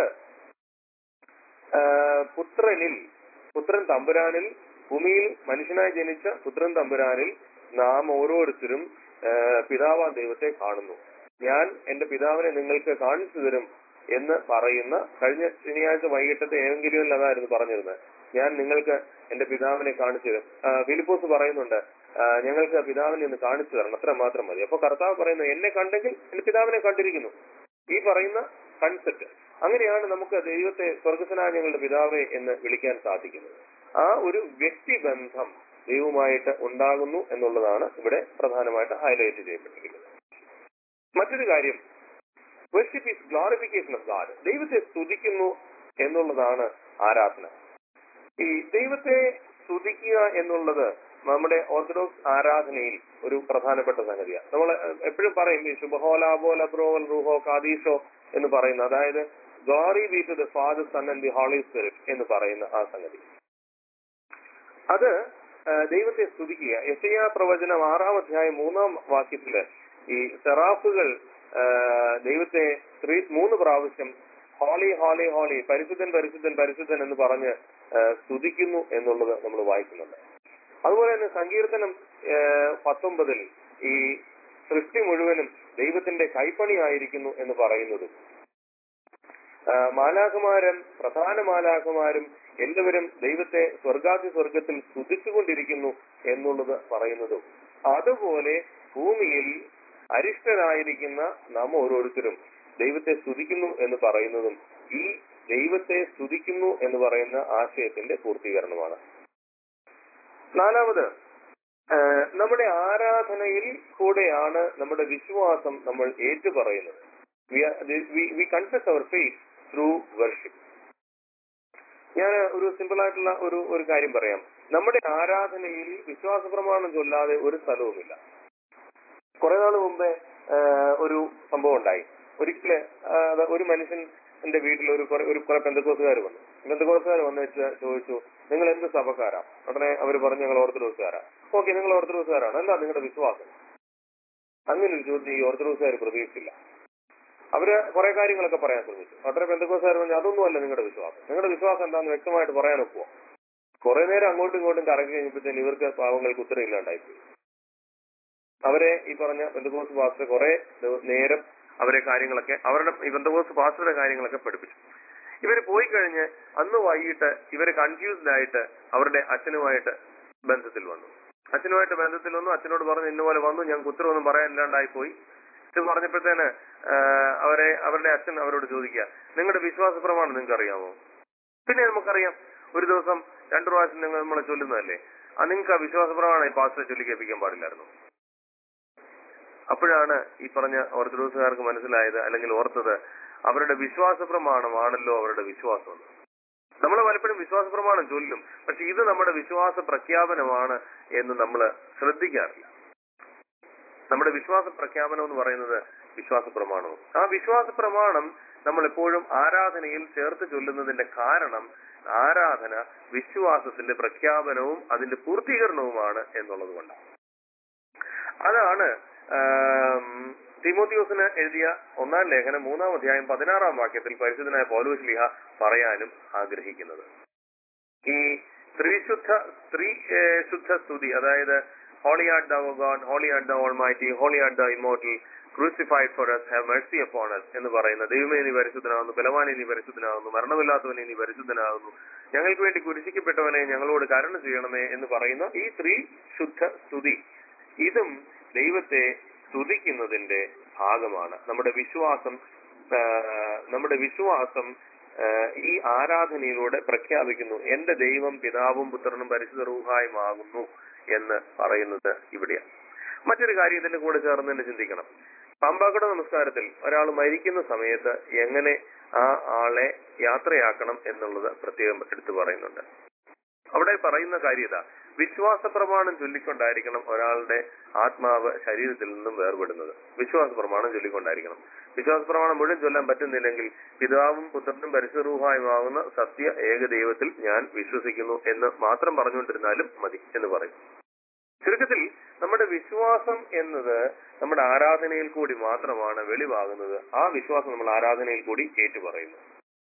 ആ, പുത്രനിൽ പുത്രൻ തമ്പുരാനിൽ ഭൂമിയിൽ മനുഷ്യനായി ജനിച്ച പുത്രൻ തമ്പുരാനിൽ നാം ഓരോരുത്തരും ആ, പിതാവാ ദൈവത്തെ കാണുന്നു ഞാൻ എന്റെ പിതാവിനെ നിങ്ങൾക്ക് കാണിച്ചു തരും എന്ന് പറയുന്ന കഴിഞ്ഞ ശനിയാഴ്ച വൈകിട്ടത്തെ ഏവെങ്കിലും അതായിരുന്നു പറഞ്ഞിരുന്നത് ഞാൻ നിങ്ങൾക്ക് എന്റെ പിതാവിനെ കാണിച്ചു തരും ആ, ഫിലിപ്പോസ് പറയുന്നുണ്ട് ആ, ഞങ്ങൾക്ക് പിതാവിനെ ഒന്ന് കാണിച്ചു തരണം അത്ര മാത്രം മതി അപ്പൊ കർത്താവ് പറയുന്നത് എന്നെ കണ്ടെങ്കിൽ എന്റെ പിതാവിനെ കണ്ടിരിക്കുന്നു ഈ പറയുന്ന കൺസെപ്റ്റ് അങ്ങനെയാണ് നമുക്ക് ദൈവത്തെ സ്വർഗസ്വനായ ഞങ്ങളുടെ പിതാവേ എന്ന് വിളിക്കാൻ സാധിക്കുന്നത് ആ ഒരു വ്യക്തിബന്ധം ദൈവവുമായിട്ട് ഉണ്ടാകുന്നു എന്നുള്ളതാണ് ഇവിടെ പ്രധാനമായിട്ട് ഹൈലൈറ്റ് ചെയ്യപ്പെട്ടിരിക്കുന്നത് മറ്റൊരു കാര്യം worship is glorification of God ദൈവത്തെ സ്തുതിക്കുന്നു എന്നുള്ളതാണ് ആരാധന ഈ ദൈവത്തെ സ്തുതിക്കുക എന്നുള്ളത് നമ്മുടെ ഓർത്തഡോക്സ് ആരാധനയിൽ ഒരു പ്രധാനപ്പെട്ട സംഗതിയാണ് നമ്മൾ എപ്പോഴും പറയും ഈ ശുഭഹോലാബോ ലബ്രോവൽ റൂഹോ കാദീഷോ എന്ന് പറയുന്ന അതായത് glory be to the father son and the holy spirit എന്ന് പറയുന്ന ആ സംഗതി അത് ആ, ദൈവത്തെ സ്തുതിക്കുക യശയാ പ്രവചനം ആറാം അധ്യായം മൂന്നാം വാക്യത്തില് ഈ സെറാഫുകൾ ആ, ദൈവത്തെ ത്രീ മൂന്ന് പ്രാവശ്യം ഹോളി ഹോളി ഹോളി പരിശുദ്ധൻ പരിശുദ്ധൻ പരിശുദ്ധൻ എന്ന് പറഞ്ഞ് ആ, സ്തുതിക്കുന്നു എന്നുള്ളത് നമ്മൾ വായിക്കുന്നുണ്ട് അതുപോലെ തന്നെ സങ്കീർത്തനം ആ, പത്തൊമ്പതിൽ ഈ സൃഷ്ടി മുഴുവനും ദൈവത്തിന്റെ കൈപ്പണിയായിരിക്കുന്നു എന്ന് പറയുന്നതും ആ, മാലാഖമാരും പ്രധാന മാലാഖമാരും എല്ലാവരും ദൈവത്തെ സ്വർഗാതി സ്വർഗത്തിൽ സ്തുതിച്ചുകൊണ്ടിരിക്കുന്നു എന്നുള്ളത് പറയുന്നതും അതുപോലെ ഭൂമിയിൽ അരിഷ്ടരായിരിക്കുന്ന നാം ഓരോരുത്തരും ദൈവത്തെ സ്തുതിക്കുന്നു എന്ന് പറയുന്നതും ഈ ദൈവത്തെ സ്തുതിക്കുന്നു എന്ന് പറയുന്ന ആശയത്തിന്റെ പൂർത്തീകരണമാണ് നാലാമത് ആ, നമ്മുടെ ആരാധനയിൽ കൂടെയാണ് നമ്മുടെ വിശ്വാസം നമ്മൾ ഏറ്റുപറയുന്നത് we confess our faith through worship ഞാൻ ഒരു സിമ്പിൾ ആയിട്ടുള്ള ഒരു ഒരു കാര്യം പറയാം നമ്മുടെ ആരാധനയിൽ വിശ്വാസ പ്രമാണം ചൊല്ലാതെ ഒരു സ്ഥലവുമില്ല കുറെ നാൾ മുമ്പേ ആ, ഒരു സംഭവം ഉണ്ടായി ഒരിക്കല് ആ, അത് ഒരു മനുഷ്യൻ എന്റെ വീട്ടിൽ ഒരു കുറെ ഒരു കുറെ പെന്തക്കോസുകാർ വന്നു പെന്തക്കോസുകാർ വന്നു വെച്ച് ചോദിച്ചു നിങ്ങൾ എന്ത് സഭക്കാരാ ഉടനെ അവർ പറഞ്ഞു ഞങ്ങൾ ഓർത്തഡോക്സുകാരാ ഓക്കെ നിങ്ങൾ ഓർത്തഡോക്സുകാരാണ് എന്താ നിങ്ങളുടെ വിശ്വാസം അങ്ങനെ ഒരു ചോദ്യം ഈ ഓർത്തഡോക്സുകാർ പ്രതീക്ഷിച്ചില്ല അവര് കുറെ കാര്യങ്ങളൊക്കെ പറയാൻ ശ്രമിച്ചു ഉടനെ പെന്തക്കോസുകാർ പറഞ്ഞു അതൊന്നുമല്ല നിങ്ങളുടെ വിശ്വാസം നിങ്ങളുടെ വിശ്വാസം എന്താണെന്ന് വ്യക്തമായിട്ട് പറയാൻ ഒക്കുമോ കുറെ നേരം അങ്ങോട്ടും ഇങ്ങോട്ടും കറങ്ങി കഴിഞ്ഞപ്പോഴത്തേന് ഇവർക്ക് പാവങ്ങൾക്ക് ഉത്തരവില്ലാണ്ടായിപ്പോയി അവരെ ഈ പറഞ്ഞ ബന്ധുക്കോസ് പാസ്റ്റർ കുറെ നേരം അവരെ കാര്യങ്ങളൊക്കെ അവരുടെ ഈ ബന്ധുക്കോസ് പാസ്റ്ററുടെ കാര്യങ്ങളൊക്കെ പഠിപ്പിച്ചു ഇവര് പോയി കഴിഞ്ഞ് അന്ന് വൈകിട്ട് ഇവര് കൺഫ്യൂസ്ഡ് ആയിട്ട് അവരുടെ അച്ഛനുമായിട്ട് ബന്ധത്തിൽ വന്നു അച്ഛനുമായിട്ട് ബന്ധത്തിൽ വന്നു അച്ഛനോട് പറഞ്ഞു ഇന്നുപോലെ വന്നു ഞങ്ങൾക്ക് ഉത്തരവൊന്നും പറയാനില്ലാണ്ടായി പോയി ഇത് പറഞ്ഞപ്പോഴത്തേന് ആ, അവരെ അവരുടെ അച്ഛൻ അവരോട് ചോദിക്കുക നിങ്ങളുടെ വിശ്വാസ പ്രമാണം നിങ്ങൾക്ക് അറിയാമോ പിന്നെ നമുക്കറിയാം ഒരു ദിവസം രണ്ടു പ്രാവശ്യം നിങ്ങൾ നമ്മളെ ചൊല്ലുന്നതല്ലേ ആ നിങ്ങൾക്ക് ആ വിശ്വാസ പ്രമാണം ഈ പാസ്റ്ററെ ചൊല്ലി കേൾപ്പിക്കാൻ പാടില്ലായിരുന്നു അപ്പോഴാണ് ഈ പറഞ്ഞ ഓർത്തഡോക്സുകാർക്ക് മനസ്സിലായത് അല്ലെങ്കിൽ ഓർത്തത് അവരുടെ വിശ്വാസ പ്രമാണമാണല്ലോ അവരുടെ വിശ്വാസം എന്ന്. നമ്മൾ പലപ്പോഴും വിശ്വാസ പ്രമാണം ചൊല്ലും പക്ഷെ ഇത് നമ്മുടെ വിശ്വാസ പ്രഖ്യാപനമാണ് എന്ന് നമ്മൾ ശ്രദ്ധിക്കാറില്ല നമ്മുടെ വിശ്വാസ പ്രഖ്യാപനം എന്ന് പറയുന്നത് വിശ്വാസ പ്രമാണവും ആ വിശ്വാസ പ്രമാണം നമ്മൾ എപ്പോഴും ആരാധനയിൽ ചേർത്ത് ചൊല്ലുന്നതിന്റെ കാരണം ആരാധന വിശ്വാസത്തിന്റെ പ്രഖ്യാപനവും അതിന്റെ പൂർത്തീകരണവുമാണ് എന്നുള്ളത് കൊണ്ടാണ് അതാണ് ആം, തിമോത്തിയോസിന് എഴുതിയ ഒന്നാം ലേഖനം മൂന്നാം അധ്യായം പതിനാറാം വാക്യത്തിൽ പരിശുദ്ധനായ പൗലോസ് ലിഹ പറയാനും ആഗ്രഹിക്കുന്നത് ഈ ത്രിശുദ്ധ ത്രി ഏഹ്, ശുദ്ധ സ്തുതി അതായത് holy art thou God holy art thou almighty holy art thou immortal crucified for us have mercy upon us എന്ന് പറയുന്ന ദൈവമേ നീ പരിശുദ്ധനാകുന്നു ബലവാനെ നീ പരിശുദ്ധനാകുന്നു മരണമില്ലാത്തവനെ നീ പരിശുദ്ധനാകുന്നു ഞങ്ങൾക്ക് വേണ്ടി കുരിശിക്കപ്പെട്ടവനെ ഞങ്ങളോട് കരുണ ചെയ്യണമേ എന്ന് പറയുന്ന ഈ ത്രി ശുദ്ധ സ്തുതി ഇതും ദൈവത്തെ സ്തുതിക്കുന്നതിന്റെ ഭാഗമാണ് നമ്മുടെ വിശ്വാസം ആ, നമ്മുടെ വിശ്വാസം ആ, ഈ ആരാധനയിലൂടെ പ്രഖ്യാപിക്കുന്നു എന്റെ ദൈവം പിതാവും പുത്രനും പരിശുദ്ധ റൂഹായുമാകുന്നു എന്ന് പറയുന്നത് ഇവിടെയാണ് മറ്റൊരു കാര്യം ഇതിന്റെ കൂടെ ചേർന്ന് തന്നെ ചിന്തിക്കണം പമ്പാക്കട നമസ്കാരത്തിൽ ഒരാൾ മരിക്കുന്ന സമയത്ത് എങ്ങനെ ആ ആളെ യാത്രയാക്കണം എന്നുള്ളത് പ്രത്യേകം എടുത്തു പറയുന്നുണ്ട് അവിടെ പറയുന്ന കാര്യത വിശ്വാസ പ്രമാണം ചൊല്ലിക്കൊണ്ടായിരിക്കണം ഒരാളുടെ ആത്മാവ് ശരീരത്തിൽ നിന്നും വേർപെടുന്നത് വിശ്വാസ പ്രമാണം ചൊല്ലിക്കൊണ്ടായിരിക്കണം വിശ്വാസ പ്രമാണം മുഴുവൻ ചൊല്ലാൻ പറ്റുന്നില്ലെങ്കിൽ പിതാവും പുത്രനും പരിശുദ്ധരൂഹായുമാകുന്ന സത്യ ഏകദൈവത്തിൽ ഞാൻ വിശ്വസിക്കുന്നു എന്ന് മാത്രം പറഞ്ഞുകൊണ്ടിരുന്നാലും മതി എന്ന് പറയും ചുരുക്കത്തിൽ നമ്മുടെ വിശ്വാസം എന്നത് നമ്മുടെ ആരാധനയിൽ കൂടി മാത്രമാണ് വെളിവാകുന്നത് ആ വിശ്വാസം നമ്മൾ ആരാധനയിൽ കൂടി ഏറ്റുപറയുന്നു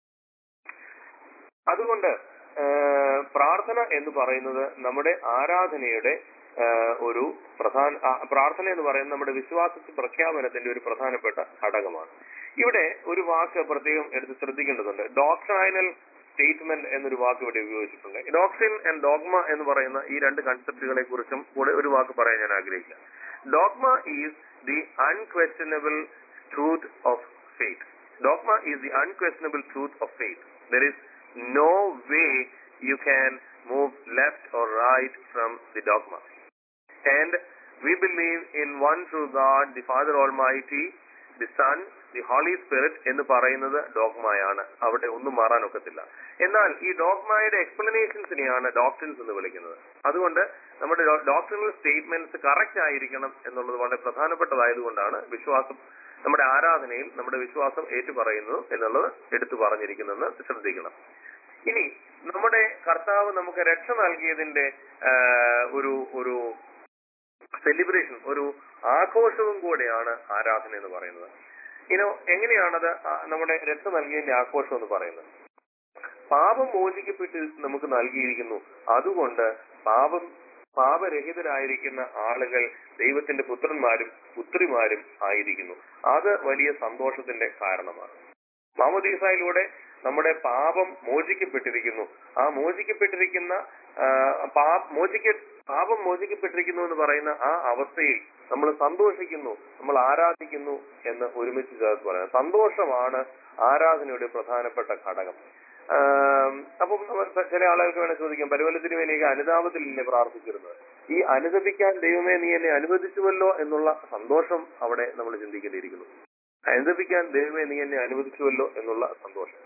അതുകൊണ്ട് ആ, പ്രാർത്ഥന എന്ന് പറയുന്നത് നമ്മുടെ ആരാധനയുടെ ആ, ഒരു പ്രധാന ആ, പ്രാർത്ഥന എന്ന് പറയുന്നത് നമ്മുടെ വിശ്വാസ പ്രഖ്യാപനത്തിന്റെ ഒരു പ്രധാനപ്പെട്ട ഘടകമാണ് ഇവിടെ ഒരു വാക്ക് പ്രത്യേകം എടുത്ത് ശ്രദ്ധിക്കേണ്ടതുണ്ട് ഡോക്ട്രൈനൽ സ്റ്റേറ്റ്മെന്റ് എന്നൊരു വാക്ക് ഇവിടെ ഉപയോഗിച്ചിട്ടുണ്ട് ഡോക്ട്രിൻ ആൻഡ് ഡോഗ്മ എന്ന് പറയുന്ന ഈ രണ്ട് കൺസെപ്റ്റുകളെ കുറിച്ചും കൂടെ ഒരു വാക്ക് പറയാൻ ഞാൻ ആഗ്രഹിക്കുക dogma is the unquestionable truth of faith dogma is the unquestionable truth of faith there is no way you can move left or right from the dogma. And we believe in one true God, the Father Almighty, the Son, the Holy Spirit എന്ന് പറയുന്നത് ഡോഗ്മയാണ് അവിടെ ഒന്നും മാറാനൊക്കത്തില്ല എന്നാൽ ഈ ഡോഗ്മയുടെ എക്സ്പ്ലനേഷൻസിനെയാണ് ഡോക്ടറിൻസ് എന്ന് വിളിക്കുന്നത് അതുകൊണ്ട് നമ്മുടെ ഡോക്ടറിനൽ സ്റ്റേറ്റ്മെന്റ്സ് കറക്റ്റ് ആയിരിക്കണം എന്നുള്ളത് വളരെ പ്രധാനപ്പെട്ടതായതുകൊണ്ടാണ് വിശ്വാസം നമ്മുടെ ആരാധനയിൽ നമ്മുടെ വിശ്വാസം ഏറ്റുപറയുന്നു എന്നുള്ളത് എടുത്തു പറഞ്ഞിരിക്കുന്നെന്ന് ശ്രദ്ധിക്കണം ഇനി നമ്മുടെ കർത്താവ് നമുക്ക് രക്ഷ നൽകിയതിന്റെ ആ, ഒരു ഒരു സെലിബ്രേഷൻ ഒരു ആഘോഷവും കൂടെയാണ് ആരാധന എന്ന് പറയുന്നത് ഇനോ എങ്ങനെയാണത് ആ, നമ്മുടെ രക്ഷ നൽകിയതിന്റെ ആഘോഷം എന്ന് പറയുന്നത് പാപം മോചിക്കപ്പെട്ട് നമുക്ക് നൽകിയിരിക്കുന്നു അതുകൊണ്ട് പാപം പാപരഹിതരായിരിക്കുന്ന ആളുകൾ ദൈവത്തിന്റെ പുത്രന്മാരും പുത്രിമാരും ആയിരിക്കുന്നു അത് വലിയ സന്തോഷത്തിന്റെ കാരണമാണ് മാമോദീസായിലൂടെ നമ്മുടെ പാപം മോചിക്കപ്പെട്ടിരിക്കുന്നു ആ മോചിക്കപ്പെട്ടിരിക്കുന്ന ആ, പാ- മോചിക്ക പാപം മോചിക്കപ്പെട്ടിരിക്കുന്നു എന്ന് പറയുന്ന ആ അവസ്ഥയിൽ നമ്മൾ സന്തോഷിക്കുന്നു നമ്മൾ ആരാധിക്കുന്നു എന്ന് ഒരുമിച്ച് ചേർത്ത് പറയാം സന്തോഷമാണ് ആരാധനയുടെ പ്രധാനപ്പെട്ട ഘടകം ആം, അപ്പം നമ്മൾ ചില ആളുകൾക്ക് വേണേൽ ചോദിക്കാം പരിവലത്തിന് വേണ്ടിയൊക്കെ അനുതാപത്തിലല്ലേ പ്രാർത്ഥിച്ചിരുന്നത് ഈ അനുദപിക്കാൻ ദൈവമേ നീ എന്നെ അനുവദിച്ചുവല്ലോ എന്നുള്ള സന്തോഷം അവിടെ നമ്മൾ ചിന്തിക്കേണ്ടിയിരിക്കുന്നു അനുദപിക്കാൻ ദൈവമേ നീ എന്നെ അനുവദിച്ചുവല്ലോ എന്നുള്ള സന്തോഷം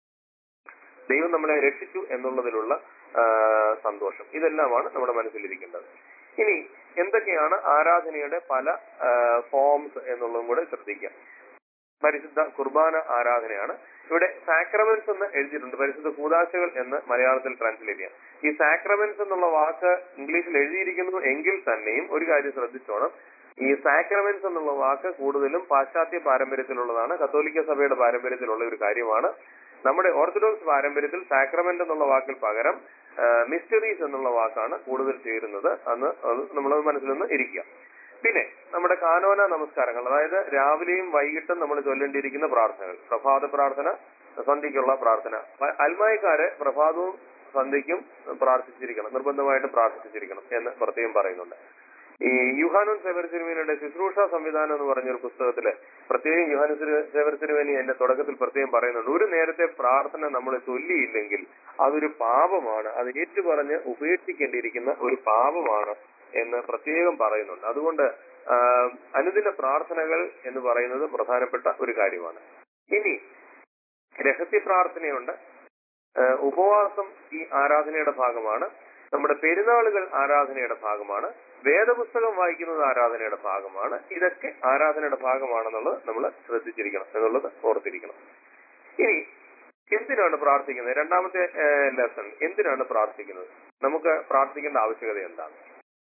ദൈവം നമ്മളെ രക്ഷിച്ചു എന്നുള്ളതിലുള്ള ആ, സന്തോഷം ഇതെല്ലാമാണ് നമ്മുടെ മനസ്സിലിരിക്കേണ്ടത് ഇനി എന്തൊക്കെയാണ് ആരാധനയുടെ പല ഫോംസ് എന്നുള്ളതും കൂടെ ശ്രദ്ധിക്കാം പരിശുദ്ധ കുർബാന ആരാധനയാണ് ഇവിടെ സാക്രമെന്റ്സ് എന്ന് എഴുതിയിട്ടുണ്ട് പരിശുദ്ധ കൂതാശകൾ എന്ന് മലയാളത്തിൽ ട്രാൻസ്ലേറ്റ് ചെയ്യാം ഈ സാക്രമെന്റ്സ് എന്നുള്ള വാക്ക് ഇംഗ്ലീഷിൽ എഴുതിയിരിക്കുന്നു എങ്കിൽ തന്നെയും ഒരു കാര്യം ശ്രദ്ധിച്ചോണം ഈ സാക്രമെന്റ്സ് എന്നുള്ള വാക്ക് കൂടുതലും പാശ്ചാത്യ പാരമ്പര്യത്തിലുള്ളതാണ് കത്തോലിക്ക സഭയുടെ പാരമ്പര്യത്തിലുള്ള ഒരു കാര്യമാണ് നമ്മുടെ ഓർത്തഡോക്സ് പാരമ്പര്യത്തിൽ സാക്രമെന്റ് എന്നുള്ള വാക്കിൽ പകരം മിസ്റ്ററീസ് എന്നുള്ള വാക്കാണ് കൂടുതൽ ചേരുന്നത് അന്ന് അത് നമ്മൾ മനസ്സിൽ നിന്ന് ഇരിക്കുക പിന്നെ നമ്മുടെ കാനോന നമസ്കാരങ്ങൾ അതായത് രാവിലെയും വൈകിട്ടും നമ്മൾ ചൊല്ലേണ്ടിയിരിക്കുന്ന പ്രാർത്ഥനകൾ പ്രഭാത പ്രാർത്ഥന സന്ധ്യയ്ക്കുള്ള പ്രാർത്ഥന പ- അൽമായക്കാര് പ്രഭാതവും സന്ധ്യയ്ക്കും പ്രാർത്ഥിച്ചിരിക്കണം നിർബന്ധമായിട്ടും പ്രാർത്ഥിച്ചിരിക്കണം എന്ന് പ്രത്യേകം പറയുന്നുണ്ട് ഈ യുഹാനോൻ സേവർ തിരുമേനിയുടെ ശുശ്രൂഷ സംവിധാനം എന്ന് പറഞ്ഞൊരു പുസ്തകത്തില് പ്രത്യേകം യുഹാനു സേവർ തിരുമേനി എന്റെ തുടക്കത്തിൽ പ്രത്യേകം പറയുന്നുണ്ട് ഒരു നേരത്തെ പ്രാർത്ഥന നമ്മൾ ചൊല്ലിയില്ലെങ്കിൽ അതൊരു പാപമാണ് അത് ഏറ്റുപറഞ്ഞ് ഉപേക്ഷിക്കേണ്ടിയിരിക്കുന്ന ഒരു പാപമാണ് എന്ന് പ്രത്യേകം പറയുന്നുണ്ട് അതുകൊണ്ട് ആ, അനുദിന പ്രാർത്ഥനകൾ എന്ന് പറയുന്നത് പ്രധാനപ്പെട്ട ഒരു കാര്യമാണ് ഇനി രഹസ്യ പ്രാർത്ഥനയുണ്ട് ആ, ഉപവാസം ഈ ആരാധനയുടെ ഭാഗമാണ് നമ്മുടെ പെരുന്നാളുകൾ ആരാധനയുടെ ഭാഗമാണ് വേദപുസ്തകം വായിക്കുന്നത് ആരാധനയുടെ ഭാഗമാണ് ഇതൊക്കെ ആരാധനയുടെ ഭാഗമാണെന്നുള്ളത് നമ്മൾ ശ്രദ്ധിച്ചിരിക്കണം എന്നുള്ളത് ഓർത്തിരിക്കണം ഇനി എന്തിനാണ് പ്രാർത്ഥിക്കുന്നത് രണ്ടാമത്തെ ലെസൺ എന്തിനാണ് പ്രാർത്ഥിക്കുന്നത് നമുക്ക് പ്രാർത്ഥിക്കേണ്ട ആവശ്യകത എന്താണ്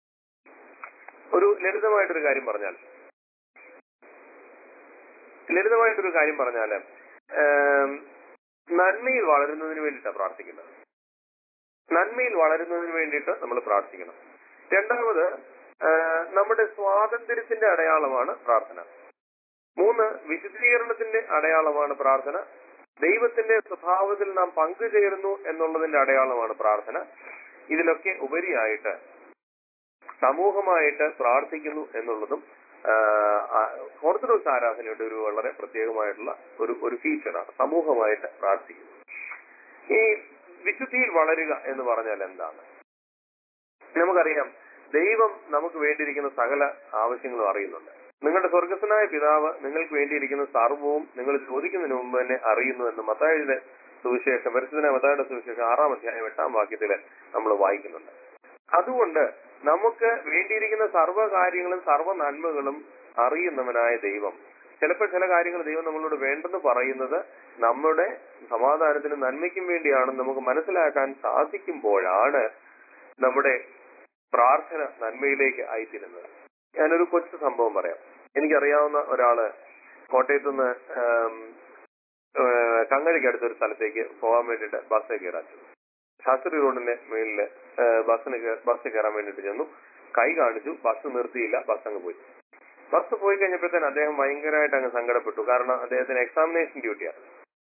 ഒരു ലളിതമായിട്ടൊരു കാര്യം പറഞ്ഞാൽ ലളിതമായിട്ടൊരു കാര്യം പറഞ്ഞാല് ഏം, നന്മയിൽ വളരുന്നതിന് വേണ്ടിയിട്ടാണ് പ്രാർത്ഥിക്കുന്നത് നന്മയിൽ വളരുന്നതിന് വേണ്ടിയിട്ട് നമ്മൾ പ്രാർത്ഥിക്കണം രണ്ടാമത് ആ, നമ്മുടെ സ്വാതന്ത്ര്യത്തിന്റെ അടയാളമാണ് പ്രാർത്ഥന മൂന്ന് വിശുദ്ധീകരണത്തിന്റെ അടയാളമാണ് പ്രാർത്ഥന ദൈവത്തിന്റെ സ്വഭാവത്തിൽ നാം പങ്കുചേരുന്നു എന്നുള്ളതിന്റെ അടയാളമാണ് പ്രാർത്ഥന ഇതിലൊക്കെ ഉപരിയായിട്ട് സമൂഹമായിട്ട് പ്രാർത്ഥിക്കുന്നു എന്നുള്ളതും ആ, ആ, ഓർത്തഡോക്സ് ആരാധനയുടെ ഒരു വളരെ പ്രത്യേകമായിട്ടുള്ള ഒരു ഒരു ഫീച്ചറാണ് സമൂഹമായിട്ട് പ്രാർത്ഥിക്കുന്നു ഈ വിശുദ്ധിയിൽ വളരുക എന്ന് പറഞ്ഞാൽ എന്താണ് നമുക്കറിയാം ദൈവം നമുക്ക് വേണ്ടിയിരിക്കുന്ന സകല ആവശ്യങ്ങളും അറിയുന്നുണ്ട് നിങ്ങളുടെ സ്വർഗസ്വനായ പിതാവ് നിങ്ങൾക്ക് വേണ്ടിയിരിക്കുന്ന സർവവും നിങ്ങൾ ചോദിക്കുന്നതിന് മുമ്പ് തന്നെ അറിയുന്നു എന്ന് മത്തായുടെ സുവിശേഷം പരിശുദ്ധന മത്തായുടെ സുവിശേഷം ആറാം അധ്യായം എട്ടാം വാക്യത്തില് നമ്മൾ വായിക്കുന്നുണ്ട് അതുകൊണ്ട് നമുക്ക് വേണ്ടിയിരിക്കുന്ന സർവ്വ കാര്യങ്ങളും സർവ്വ നന്മകളും അറിയുന്നവനായ ദൈവം ചിലപ്പോൾ ചില കാര്യങ്ങൾ ദൈവം നമ്മളോട് വേണ്ടെന്ന് പറയുന്നത് നമ്മുടെ സമാധാനത്തിനും നന്മയ്ക്കും വേണ്ടിയാണെന്ന് നമുക്ക് മനസ്സിലാക്കാൻ സാധിക്കുമ്പോഴാണ് നമ്മുടെ പ്രാർത്ഥന നന്മയിലേക്ക് ആയിത്തീരുന്നത് ഞാനൊരു കൊച്ചു സംഭവം പറയാം എനിക്കറിയാവുന്ന ഒരാള് കോട്ടയത്ത് നിന്ന് കങ്ങഴിക്ക് അടുത്തൊരു സ്ഥലത്തേക്ക് പോകാൻ വേണ്ടിയിട്ട് ബസ് കയറാൻ ചെന്നു ശാസ്ത്രി റോഡിന്റെ മേളില് ബസ്സിന് കേ- ബസ് കയറാൻ വേണ്ടിയിട്ട് ചെന്നു കൈ കാണിച്ചു ബസ് നിർത്തിയില്ല ബസ് അങ്ങ് പോയി ബസ് പോയി കഴിഞ്ഞപ്പോഴത്തേന് അദ്ദേഹം ഭയങ്കരമായിട്ട് അങ്ങ് സങ്കടപ്പെട്ടു കാരണം അദ്ദേഹത്തിന് എക്സാമിനേഷൻ ഡ്യൂട്ടിയാണ്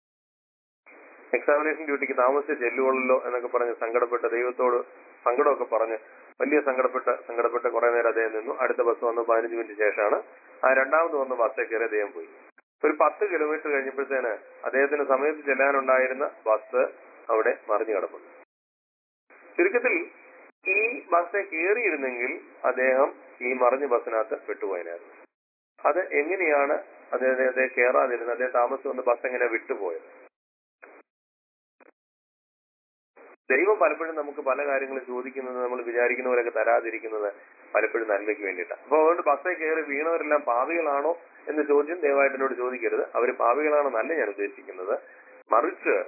എക്സാമിനേഷൻ ഡ്യൂട്ടിക്ക് താമസിച്ച് ചെല്ലുകൊള്ളല്ലോ എന്നൊക്കെ പറഞ്ഞ് സങ്കടപ്പെട്ട് ദൈവത്തോട് സങ്കടമൊക്കെ പറഞ്ഞ് വലിയ സങ്കടപ്പെട്ട് സങ്കടപ്പെട്ട് കുറെ നേരം അദ്ദേഹം നിന്നു അടുത്ത ബസ് വന്ന് പതിനഞ്ച് മിനിറ്റ് ശേഷമാണ് ആ രണ്ടാമത് വന്ന് ബസ്സിൽ കയറി അദ്ദേഹം പോയി ഒരു പത്ത് കിലോമീറ്റർ കഴിഞ്ഞപ്പോഴത്തേന് അദ്ദേഹത്തിന് സമയത്ത് ചെല്ലാനുണ്ടായിരുന്ന ബസ് അവിടെ മറിഞ്ഞു കിടപ്പുണ്ട് ചുരുക്കത്തിൽ ഈ ബസ്സിൽ കയറിയിരുന്നെങ്കിൽ അദ്ദേഹം ഈ മറിഞ്ഞ ബസ്സിനകത്ത് പെട്ടുപോയനായിരുന്നു അത് എങ്ങനെയാണ് അദ്ദേഹത്തെ കയറാതിരുന്നത് അദ്ദേഹം താമസിച്ച് വന്ന് ബസ് എങ്ങനെ വിട്ടുപോയത് ദൈവം പലപ്പോഴും നമുക്ക് പല കാര്യങ്ങളും ചോദിക്കുന്നത് നമ്മൾ വിചാരിക്കുന്ന പോലെയൊക്കെ തരാതിരിക്കുന്നത് പലപ്പോഴും നന്മയ്ക്ക് വേണ്ടിയിട്ടാണ് അപ്പൊ അതുകൊണ്ട് ബസ്സിൽ കയറി വീണവരെല്ലാം പാവികളാണോ എന്ന ചോദ്യം ദയവായിട്ട് എന്നോട് ചോദിക്കരുത് അവർ പാപികളാണെന്നല്ല ഞാൻ ഉദ്ദേശിക്കുന്നത് മറിച്ച്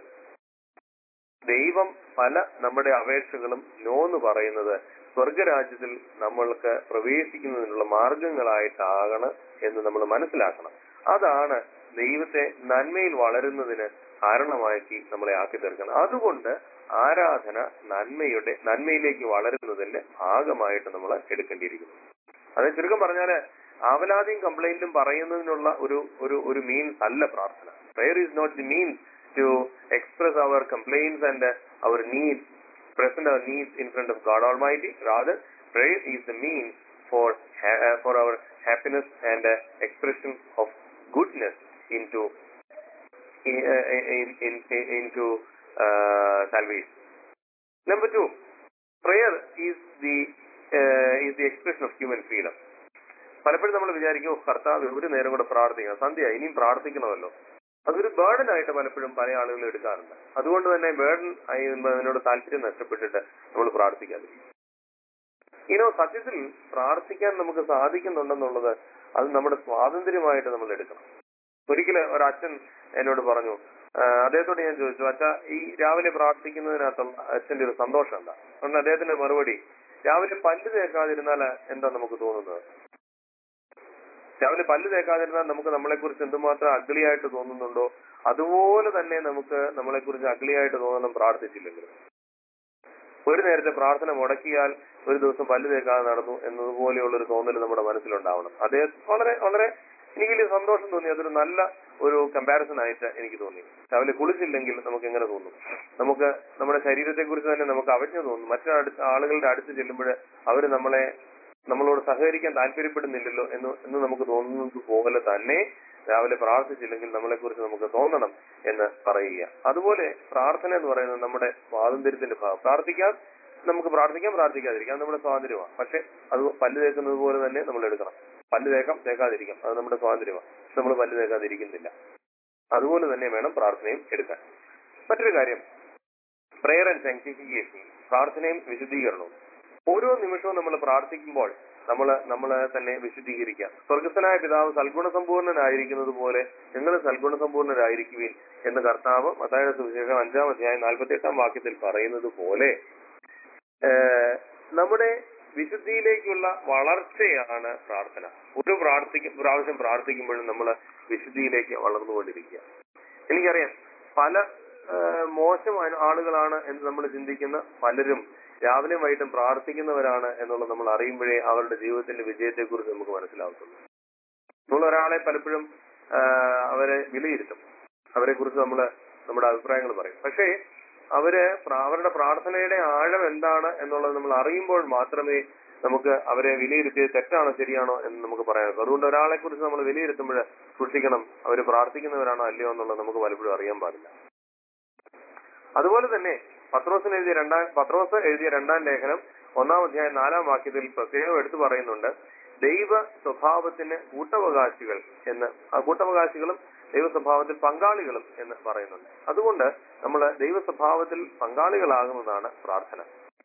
ദൈവം പല നമ്മുടെ അപേക്ഷകളും നോ എന്ന് പറയുന്നത് സ്വർഗരാജ്യത്തിൽ നമ്മൾക്ക് പ്രവേശിക്കുന്നതിനുള്ള മാർഗങ്ങളായിട്ടാകണം എന്ന് നമ്മൾ മനസ്സിലാക്കണം അതാണ് ദൈവത്തെ നന്മയിൽ വളരുന്നതിന് കാരണമാക്കി നമ്മളെ ആക്കി തീർക്കണം അതുകൊണ്ട് ആരാധന നന്മയുടെ നന്മയിലേക്ക് വളരുന്നതിന്റെ ഭാഗമായിട്ട് നമ്മൾ എടുക്കേണ്ടിയിരിക്കുന്നു അത് ചുരുക്കം പറഞ്ഞാല് ആവലാതിയും കംപ്ലൈന്റും പറയുന്നതിനുള്ള ഒരു ഒരു ഒരു മീൻസ് അല്ല പ്രാർത്ഥന prayer is not the means to express our complaints and our needs present our needs in front of God Almighty. Rather, prayer is the means for ha- uh, for our happiness and uh, expression of goodness into in, uh, in, in, in, into uh, salvation. Number two, prayer is the uh, is the expression of human freedom. പലപ്പോഴും നമ്മൾ വിചാരിക്കും "ഓ, കർത്താവ് ഒരു നേരം കൂടെ പ്രാർത്ഥിക്കണം സന്ധ്യ ഇനിയും പ്രാർത്ഥിക്കണമല്ലോ അതൊരു ബേർഡൻ ആയിട്ട് പലപ്പോഴും പല ആളുകളും എടുക്കാറുണ്ട് അതുകൊണ്ട് തന്നെ ബേർഡൻ ആയി അതിനോട് താല്പര്യം നഷ്ടപ്പെട്ടിട്ട് നമ്മൾ പ്രാർത്ഥിക്കാതിരിക്കും ഇനോ സത്യത്തിൽ പ്രാർത്ഥിക്കാൻ നമുക്ക് സാധിക്കുന്നുണ്ടെന്നുള്ളത് അത് നമ്മുടെ സ്വാതന്ത്ര്യമായിട്ട് നമ്മൾ എടുക്കണം ഒരിക്കലും ഒരു അച്ഛൻ എന്നോട് പറഞ്ഞു ആ, അദ്ദേഹത്തോട് ഞാൻ ചോദിച്ചു അച്ഛ ഈ രാവിലെ പ്രാർത്ഥിക്കുന്നതിനകത്തുള്ള അച്ഛന്റെ ഒരു സന്തോഷം എന്താ അതുകൊണ്ട് അദ്ദേഹത്തിന്റെ മറുപടി രാവിലെ പല്ല് തേക്കാതിരുന്നാൽ എന്താ നമുക്ക് തോന്നുന്നത് രാവിലെ പല്ല് തേക്കാതിരുന്നാൽ നമുക്ക് നമ്മളെക്കുറിച്ച് എന്തുമാത്രം അഗ്ലിയായിട്ട് തോന്നുന്നുണ്ടോ അതുപോലെ തന്നെ നമുക്ക് നമ്മളെക്കുറിച്ച് അഗ്ലിയായിട്ട് തോന്നണം പ്രാർത്ഥിച്ചില്ലെങ്കിൽ ഒരു നേരത്തെ പ്രാർത്ഥന മുടക്കിയാൽ ഒരു ദിവസം പല്ല് തേക്കാതെ നടന്നു എന്നതുപോലെയുള്ള ഒരു തോന്നൽ നമ്മുടെ മനസ്സിലുണ്ടാവണം അതേ വളരെ വളരെ എനിക്ക് വലിയ സന്തോഷം തോന്നി അതൊരു നല്ല ഒരു കമ്പാരിസൺ ആയിട്ട് എനിക്ക് തോന്നി രാവിലെ കുളിച്ചില്ലെങ്കിൽ നമുക്ക് എങ്ങനെ തോന്നും നമുക്ക് നമ്മുടെ ശരീരത്തെ കുറിച്ച് തന്നെ നമുക്ക് അവജ്ഞ തോന്നും മറ്റു അടുത്ത ആളുകളുടെ അടുത്ത് ചെല്ലുമ്പോൾ അവർ നമ്മളെ നമ്മളോട് സഹകരിക്കാൻ താല്പര്യപ്പെടുന്നില്ലല്ലോ എന്ന് എന്ന് നമുക്ക് തോന്നുന്നത് പോലെ തന്നെ രാവിലെ പ്രാർത്ഥിച്ചില്ലെങ്കിൽ നമ്മളെക്കുറിച്ച് നമുക്ക് തോന്നണം എന്ന് പറയുക അതുപോലെ പ്രാർത്ഥന എന്ന് പറയുന്നത് നമ്മുടെ സ്വാതന്ത്ര്യത്തിന്റെ ഭാഗം പ്രാർത്ഥിക്കാൻ നമുക്ക് പ്രാർത്ഥിക്കാം പ്രാർത്ഥിക്കാതിരിക്കാം അത് നമ്മുടെ സ്വാതന്ത്ര്യമാണ് പക്ഷെ അത് പല്ല് തേക്കുന്നത് പോലെ തന്നെ നമ്മൾ എടുക്കണം പല്ല് തേക്കാം തേക്കാതിരിക്കാം അത് നമ്മുടെ സ്വാതന്ത്ര്യമാണ് പക്ഷെ നമ്മൾ പല്ല് തേക്കാതിരിക്കുന്നില്ല അതുപോലെ തന്നെ വേണം പ്രാർത്ഥനയും എടുക്കാൻ മറ്റൊരു കാര്യം പ്രയർ ആൻഡ് സാങ്ക്ടിഫിക്കേഷൻ പ്രാർത്ഥനയും വിശുദ്ധീകരണവും ഓരോ നിമിഷവും നമ്മൾ പ്രാർത്ഥിക്കുമ്പോൾ നമ്മൾ നമ്മളെ തന്നെ വിശുദ്ധീകരിക്കുക സ്വർഗസ്ഥനായ പിതാവ് സൽഗുണസമ്പൂർണനായിരിക്കുന്നത് പോലെ നിങ്ങൾ സൽഗുണസമ്പൂർണരായിരിക്കുവിൻ എന്ന് കർത്താവ് മത്തായുടെ സുവിശേഷം അഞ്ചാം അധ്യായം നാൽപ്പത്തി എട്ടാം വാക്യത്തിൽ പറയുന്നത് പോലെ ഏഹ്, നമ്മുടെ വിശുദ്ധിയിലേക്കുള്ള വളർച്ചയാണ് പ്രാർത്ഥന ഒരു പ്രാർത്ഥിക്കും പ്രാവശ്യം പ്രാർത്ഥിക്കുമ്പോഴും നമ്മൾ വിശുദ്ധിയിലേക്ക് വളർന്നുകൊണ്ടിരിക്കുക എനിക്കറിയാം പല ഏഹ്, മോശം ആ- ആളുകളാണ് എന്ന് നമ്മൾ ചിന്തിക്കുന്ന പലരും രാവിലെ വൈകിട്ടും പ്രാർത്ഥിക്കുന്നവരാണ് എന്നുള്ളത് നമ്മൾ അറിയുമ്പോഴേ അവരുടെ ജീവിതത്തിന്റെ വിജയത്തെക്കുറിച്ച് നമുക്ക് മനസ്സിലാവത്തുള്ളൂ നമ്മൾ ഒരാളെ പലപ്പോഴും ആഹ്, അവരെ വിലയിരുത്തും അവരെ കുറിച്ച് നമ്മൾ നമ്മുടെ അഭിപ്രായങ്ങൾ പറയും പക്ഷേ അവര് പ്ര- അവരുടെ പ്രാർത്ഥനയുടെ ആഴം എന്താണ് എന്നുള്ളത് നമ്മൾ അറിയുമ്പോൾ മാത്രമേ നമുക്ക് അവരെ വിലയിരുത്തിയത് തെറ്റാണോ ശരിയാണോ എന്ന് നമുക്ക് പറയാൻ അതുകൊണ്ട് ഒരാളെ കുറിച്ച് നമ്മൾ വിലയിരുത്തുമ്പോൾ സൂക്ഷിക്കണം അവർ പ്രാർത്ഥിക്കുന്നവരാണോ അല്ലയോ എന്നുള്ളത് നമുക്ക് പലപ്പോഴും അറിയാൻ പാടില്ല അതുപോലെ തന്നെ പത്രോസിന് എഴുതിയ രണ്ടാം പത്രോസ് എഴുതിയ രണ്ടാം ലേഖനം ഒന്നാം അധ്യായം നാലാം വാക്യത്തിൽ പ്രത്യേകം എടുത്തു പറയുന്നുണ്ട് ദൈവ സ്വഭാവത്തിന് കൂട്ടവകാശികൾ എന്ന് ആ കൂട്ടവകാശികളും ദൈവ സ്വഭാവത്തിൽ പങ്കാളികളും എന്ന് പറയുന്നുണ്ട് അതുകൊണ്ട് നമ്മൾ ദൈവ സ്വഭാവത്തിൽ പങ്കാളികളാകുന്നതാണ് പ്രാർത്ഥന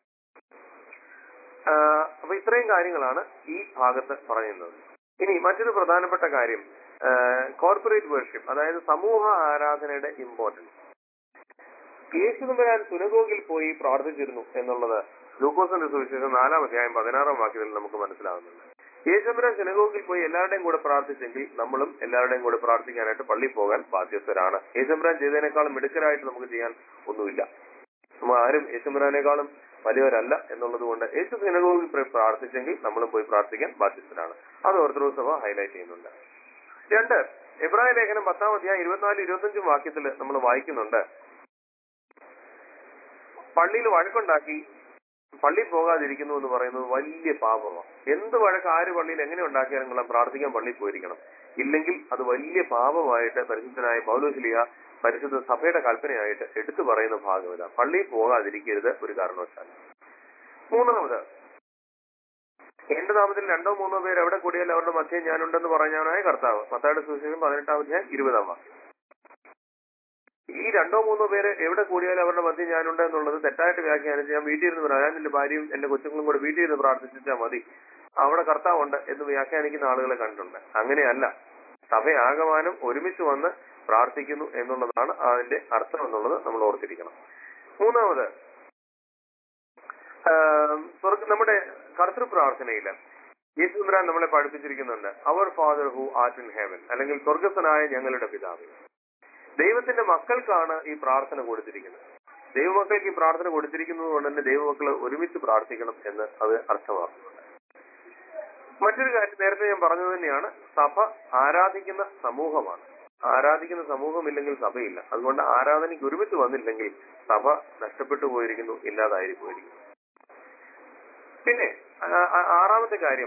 ആ, അപ്പൊ ഇത്രയും കാര്യങ്ങളാണ് ഈ ഭാഗത്ത് പറയുന്നത് ഇനി മറ്റൊരു പ്രധാനപ്പെട്ട കാര്യം കോർപ്പറേറ്റ് വേർഷിപ്പ് അതായത് സമൂഹ ആരാധനയുടെ ഇമ്പോർട്ടൻസ് യേശുദമ്പരാൻ സുനഗോഗിൽ പോയി പ്രാർത്ഥിച്ചിരുന്നു എന്നുള്ളത് ലൂക്കോസിന്റെ സുവിശേഷം നാലാം അധ്യായം പതിനാറാം വാക്യത്തിൽ നമുക്ക് മനസ്സിലാവുന്നുണ്ട് യേശുദമ്പരാൻ സുനഗോഗിൽ പോയി എല്ലാവരുടെയും കൂടെ പ്രാർത്ഥിച്ചെങ്കിൽ നമ്മളും എല്ലാവരുടെയും കൂടെ പ്രാർത്ഥിക്കാനായിട്ട് പള്ളി പോകാൻ ബാധ്യസ്ഥരാണ് യേശുദമ്പരാൻ ചെയ്തതിനേക്കാളും മിടുക്കരായിട്ട് നമുക്ക് ചെയ്യാൻ ഒന്നുമില്ല നമ്മൾ ആരും യേശുദമ്പരാനേക്കാളും വലിയവരല്ല എന്നുള്ളത് കൊണ്ട് യേശു സിനഗോഗിൽ പോയി പ്രാർത്ഥിച്ചെങ്കിൽ നമ്മളും പോയി പ്രാർത്ഥിക്കാൻ ബാധ്യസ്ഥരാണ് അത് ഓർത്തഡോക്സ് സഭ ഹൈലൈറ്റ് ചെയ്യുന്നുണ്ട് രണ്ട് എബ്രായ ലേഖനം പത്താം അധ്യായം ഇരുപത്തിനാല് ഇരുപത്തഞ്ചും വാക്യത്തിൽ നമ്മൾ വായിക്കുന്നുണ്ട് പള്ളിയിൽ വഴക്കുണ്ടാക്കി പള്ളി പോകാതിരിക്കുന്നു എന്ന് പറയുന്നത് വലിയ പാപമാണ് എന്ത് വഴക്ക് ആര് പള്ളിയിൽ എങ്ങനെ ഉണ്ടാക്കിയാലും നിങ്ങൾ പ്രാർത്ഥിക്കാൻ പള്ളിയിൽ പോയിരിക്കണം ഇല്ലെങ്കിൽ അത് വലിയ പാപമായിട്ട് പരിശുദ്ധനായ പൗലോശിലിയ പരിശുദ്ധ സഭയുടെ കൽപ്പനയായിട്ട് എടുത്തു പറയുന്ന ഭാഗം ഇതാ പള്ളിയിൽ പോകാതിരിക്കരുത് ഒരു കാരണവശാലും മൂന്നാമത് എന്റെ നാമത്തിൽ രണ്ടോ മൂന്നോ പേര് എവിടെ കൂടിയാൽ അവരുടെ മധ്യം ഞാനുണ്ടെന്ന് പറഞ്ഞാനായ കർത്താവ് പത്തായുടെ സുവിശേഷം പതിനെട്ടാം അധ്യായം ഇരുപതാം വാക്യം ഈ രണ്ടോ മൂന്നോ പേര് എവിടെ കൂടിയാലും അവരുടെ മധ്യം ഞാനുണ്ട് എന്നുള്ളത് തെറ്റായിട്ട് വ്യാഖ്യാനിച്ച് ഞാൻ വീട്ടിൽ ഇരുന്ന് പറയാം ഞാൻ എന്റെ ഭാര്യയും എന്റെ കൊച്ചുങ്ങളും കൂടെ വീട്ടിൽ ഇരുന്ന് പ്രാർത്ഥിച്ചാൽ മതി അവിടെ കർത്താവുണ്ട് എന്ന് വ്യാഖ്യാനിക്കുന്ന ആളുകളെ കണ്ടിട്ടുണ്ട് അങ്ങനെയല്ല സഭയാകമാനം ഒരുമിച്ച് വന്ന് പ്രാർത്ഥിക്കുന്നു എന്നുള്ളതാണ് അതിന്റെ അർത്ഥം എന്നുള്ളത് നമ്മൾ ഓർത്തിരിക്കണം മൂന്നാമത് ആം, സ്വർഗ്ഗ നമ്മുടെ കർത്തൃ പ്രാർത്ഥനയില് യേശുദ്രാൻ നമ്മളെ പഠിപ്പിച്ചിരിക്കുന്നുണ്ട് our father who art in heaven അല്ലെങ്കിൽ സ്വർഗസ്ഥനായ ഞങ്ങളുടെ പിതാവ് ദൈവത്തിന്റെ മക്കൾക്കാണ് ഈ പ്രാർത്ഥന കൊടുത്തിരിക്കുന്നത് ദൈവമക്കൾക്ക് ഈ പ്രാർത്ഥന കൊടുത്തിരിക്കുന്നത് കൊണ്ട് തന്നെ ദൈവമക്കൾ ഒരുമിച്ച് പ്രാർത്ഥിക്കണം എന്ന് അത് അർത്ഥമാക്കുന്നുണ്ട് മറ്റൊരു കാര്യം നേരത്തെ ഞാൻ പറഞ്ഞത് തന്നെയാണ് സഭ ആരാധിക്കുന്ന സമൂഹമാണ് ആരാധിക്കുന്ന സമൂഹമില്ലെങ്കിൽ സഭയില്ല അതുകൊണ്ട് ആരാധനയ്ക്ക് ഒരുമിച്ച് വന്നില്ലെങ്കിൽ സഭ നഷ്ടപ്പെട്ടു പോയിരിക്കുന്നു ഇല്ലാതായി പോയിരിക്കുന്നു പിന്നെ ആ- ആ- ആറാമത്തെ കാര്യം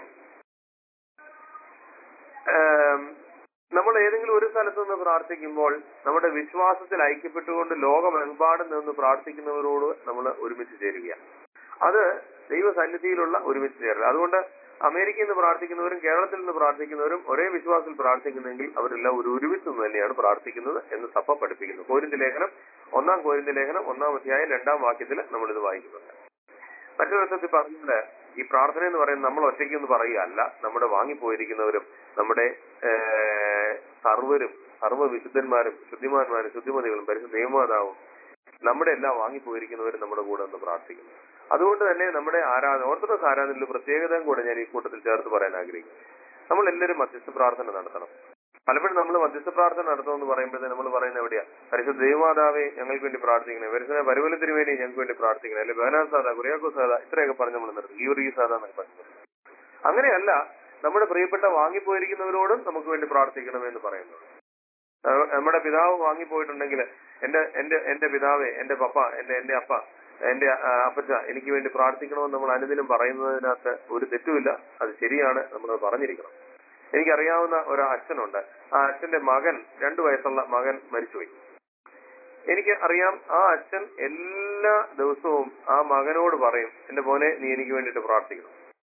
ഏം, നമ്മൾ ഏതെങ്കിലും ഒരു സ്ഥലത്ത് നിന്ന് പ്രാർത്ഥിക്കുമ്പോൾ നമ്മുടെ വിശ്വാസത്തിൽ ഐക്യപ്പെട്ടുകൊണ്ട് ലോകമെമ്പാടും നിന്ന് പ്രാർത്ഥിക്കുന്നവരോട് നമ്മൾ ഒരുമിച്ച് ചേരുകയാണ് അത് ദൈവസന്നിധിയിലുള്ള ഒരുമിച്ച് ചേരൽ അതുകൊണ്ട് അമേരിക്കയിൽ നിന്ന് പ്രാർത്ഥിക്കുന്നവരും കേരളത്തിൽ നിന്ന് പ്രാർത്ഥിക്കുന്നവരും ഒരേ വിശ്വാസത്തിൽ പ്രാർത്ഥിക്കുന്നെങ്കിൽ അവരെല്ലാം ഒരു ഒരുമിച്ച് നിന്ന് തന്നെയാണ് പ്രാർത്ഥിക്കുന്നത് എന്ന് സഭ പഠിപ്പിക്കുന്നു കോരിന്ത ലേഖനം ഒന്നാം കോരിന്ത ലേഖനം ഒന്നാം അധ്യായം രണ്ടാം വാക്യത്തിൽ നമ്മളിത് വായിക്കുന്നുണ്ട് മറ്റൊരു അർത്ഥത്തിൽ പറഞ്ഞാല് ഈ പ്രാർത്ഥന എന്ന് പറയുന്നത് നമ്മൾ ഒറ്റയ്ക്ക് എന്ന് പറയുകയല്ല നമ്മുടെ വാങ്ങിപ്പോയിരിക്കുന്നവരും നമ്മുടെ ഏഹ്, സർവരും സർവ്വ വിശുദ്ധന്മാരും ശുദ്ധിമാന്മാരും ശുദ്ധിമതികളും പരിശുദ്ധ നിയമമാതാവും നമ്മുടെ എല്ലാം വാങ്ങിപ്പോയിരിക്കുന്നവരും നമ്മുടെ കൂടെ ഒന്ന് പ്രാർത്ഥിക്കുന്നു അതുകൊണ്ട് തന്നെ നമ്മുടെ ആരാധന ഓർത്തഡോക്സ് ആരാധനയിൽ ഒരു പ്രത്യേകതയും കൂടെ ഞാൻ ഈ കൂട്ടത്തിൽ ചേർത്ത് പറയാൻ ആഗ്രഹിക്കുന്നു നമ്മൾ എല്ലാവരും മധ്യസ്ഥ പ്രാർത്ഥന നടത്തണം പലപ്പോഴും നമ്മൾ മധ്യസ്ഥ പ്രാർത്ഥന നടത്തുമെന്ന് പറയുമ്പോഴത്തേ നമ്മൾ പറയുന്നത് എവിടെയാ പരിശുദ്ധ ദൈവമാതാവെ ഞങ്ങൾക്ക് വേണ്ടി പ്രാർത്ഥിക്കണേ പരിശുദ്ധ പരിവലത്തിന് വേണ്ടി ഞങ്ങൾക്ക് വേണ്ടി പ്രാർത്ഥിക്കണേ അല്ലെ ബഹനാൻ സാദ കുറിയാക്കോ സാദ ഇത്രയൊക്കെ പറഞ്ഞ് നമ്മൾ നിർത്തും ഈ ഒരു ഈ സാദ എന്നൊക്കെ പറഞ്ഞു അങ്ങനെയല്ല നമ്മുടെ പ്രിയപ്പെട്ട വാങ്ങിപ്പോയിരിക്കുന്നവരോടും നമുക്ക് വേണ്ടി പ്രാർത്ഥിക്കണമെന്ന് പറയുന്നത് ആ, നമ്മുടെ പിതാവ് വാങ്ങിപ്പോയിട്ടുണ്ടെങ്കിൽ എന്റെ എന്റെ എന്റെ പിതാവെ എന്റെ പപ്പ എന്റെ എന്റെ അപ്പ എന്റെ ആ, അപ്പച്ച എനിക്ക് വേണ്ടി പ്രാർത്ഥിക്കണമെന്ന് നമ്മൾ അനുദിനം പറയുന്നതിനകത്ത് ഒരു തെറ്റുമില്ല അത് ശരിയാണ് നമ്മൾ പറഞ്ഞിരിക്കണം എനിക്കറിയാവുന്ന ഒരു അച്ഛനുണ്ട് ആ അച്ഛന്റെ മകൻ രണ്ടു വയസ്സുള്ള മകൻ മരിച്ചുപോയി എനിക്ക് അറിയാം ആ അച്ഛൻ എല്ലാ ദിവസവും ആ മകനോട് പറയും എന്റെ മോനെ നീ എനിക്ക് വേണ്ടിയിട്ട് പ്രാർത്ഥിക്കണം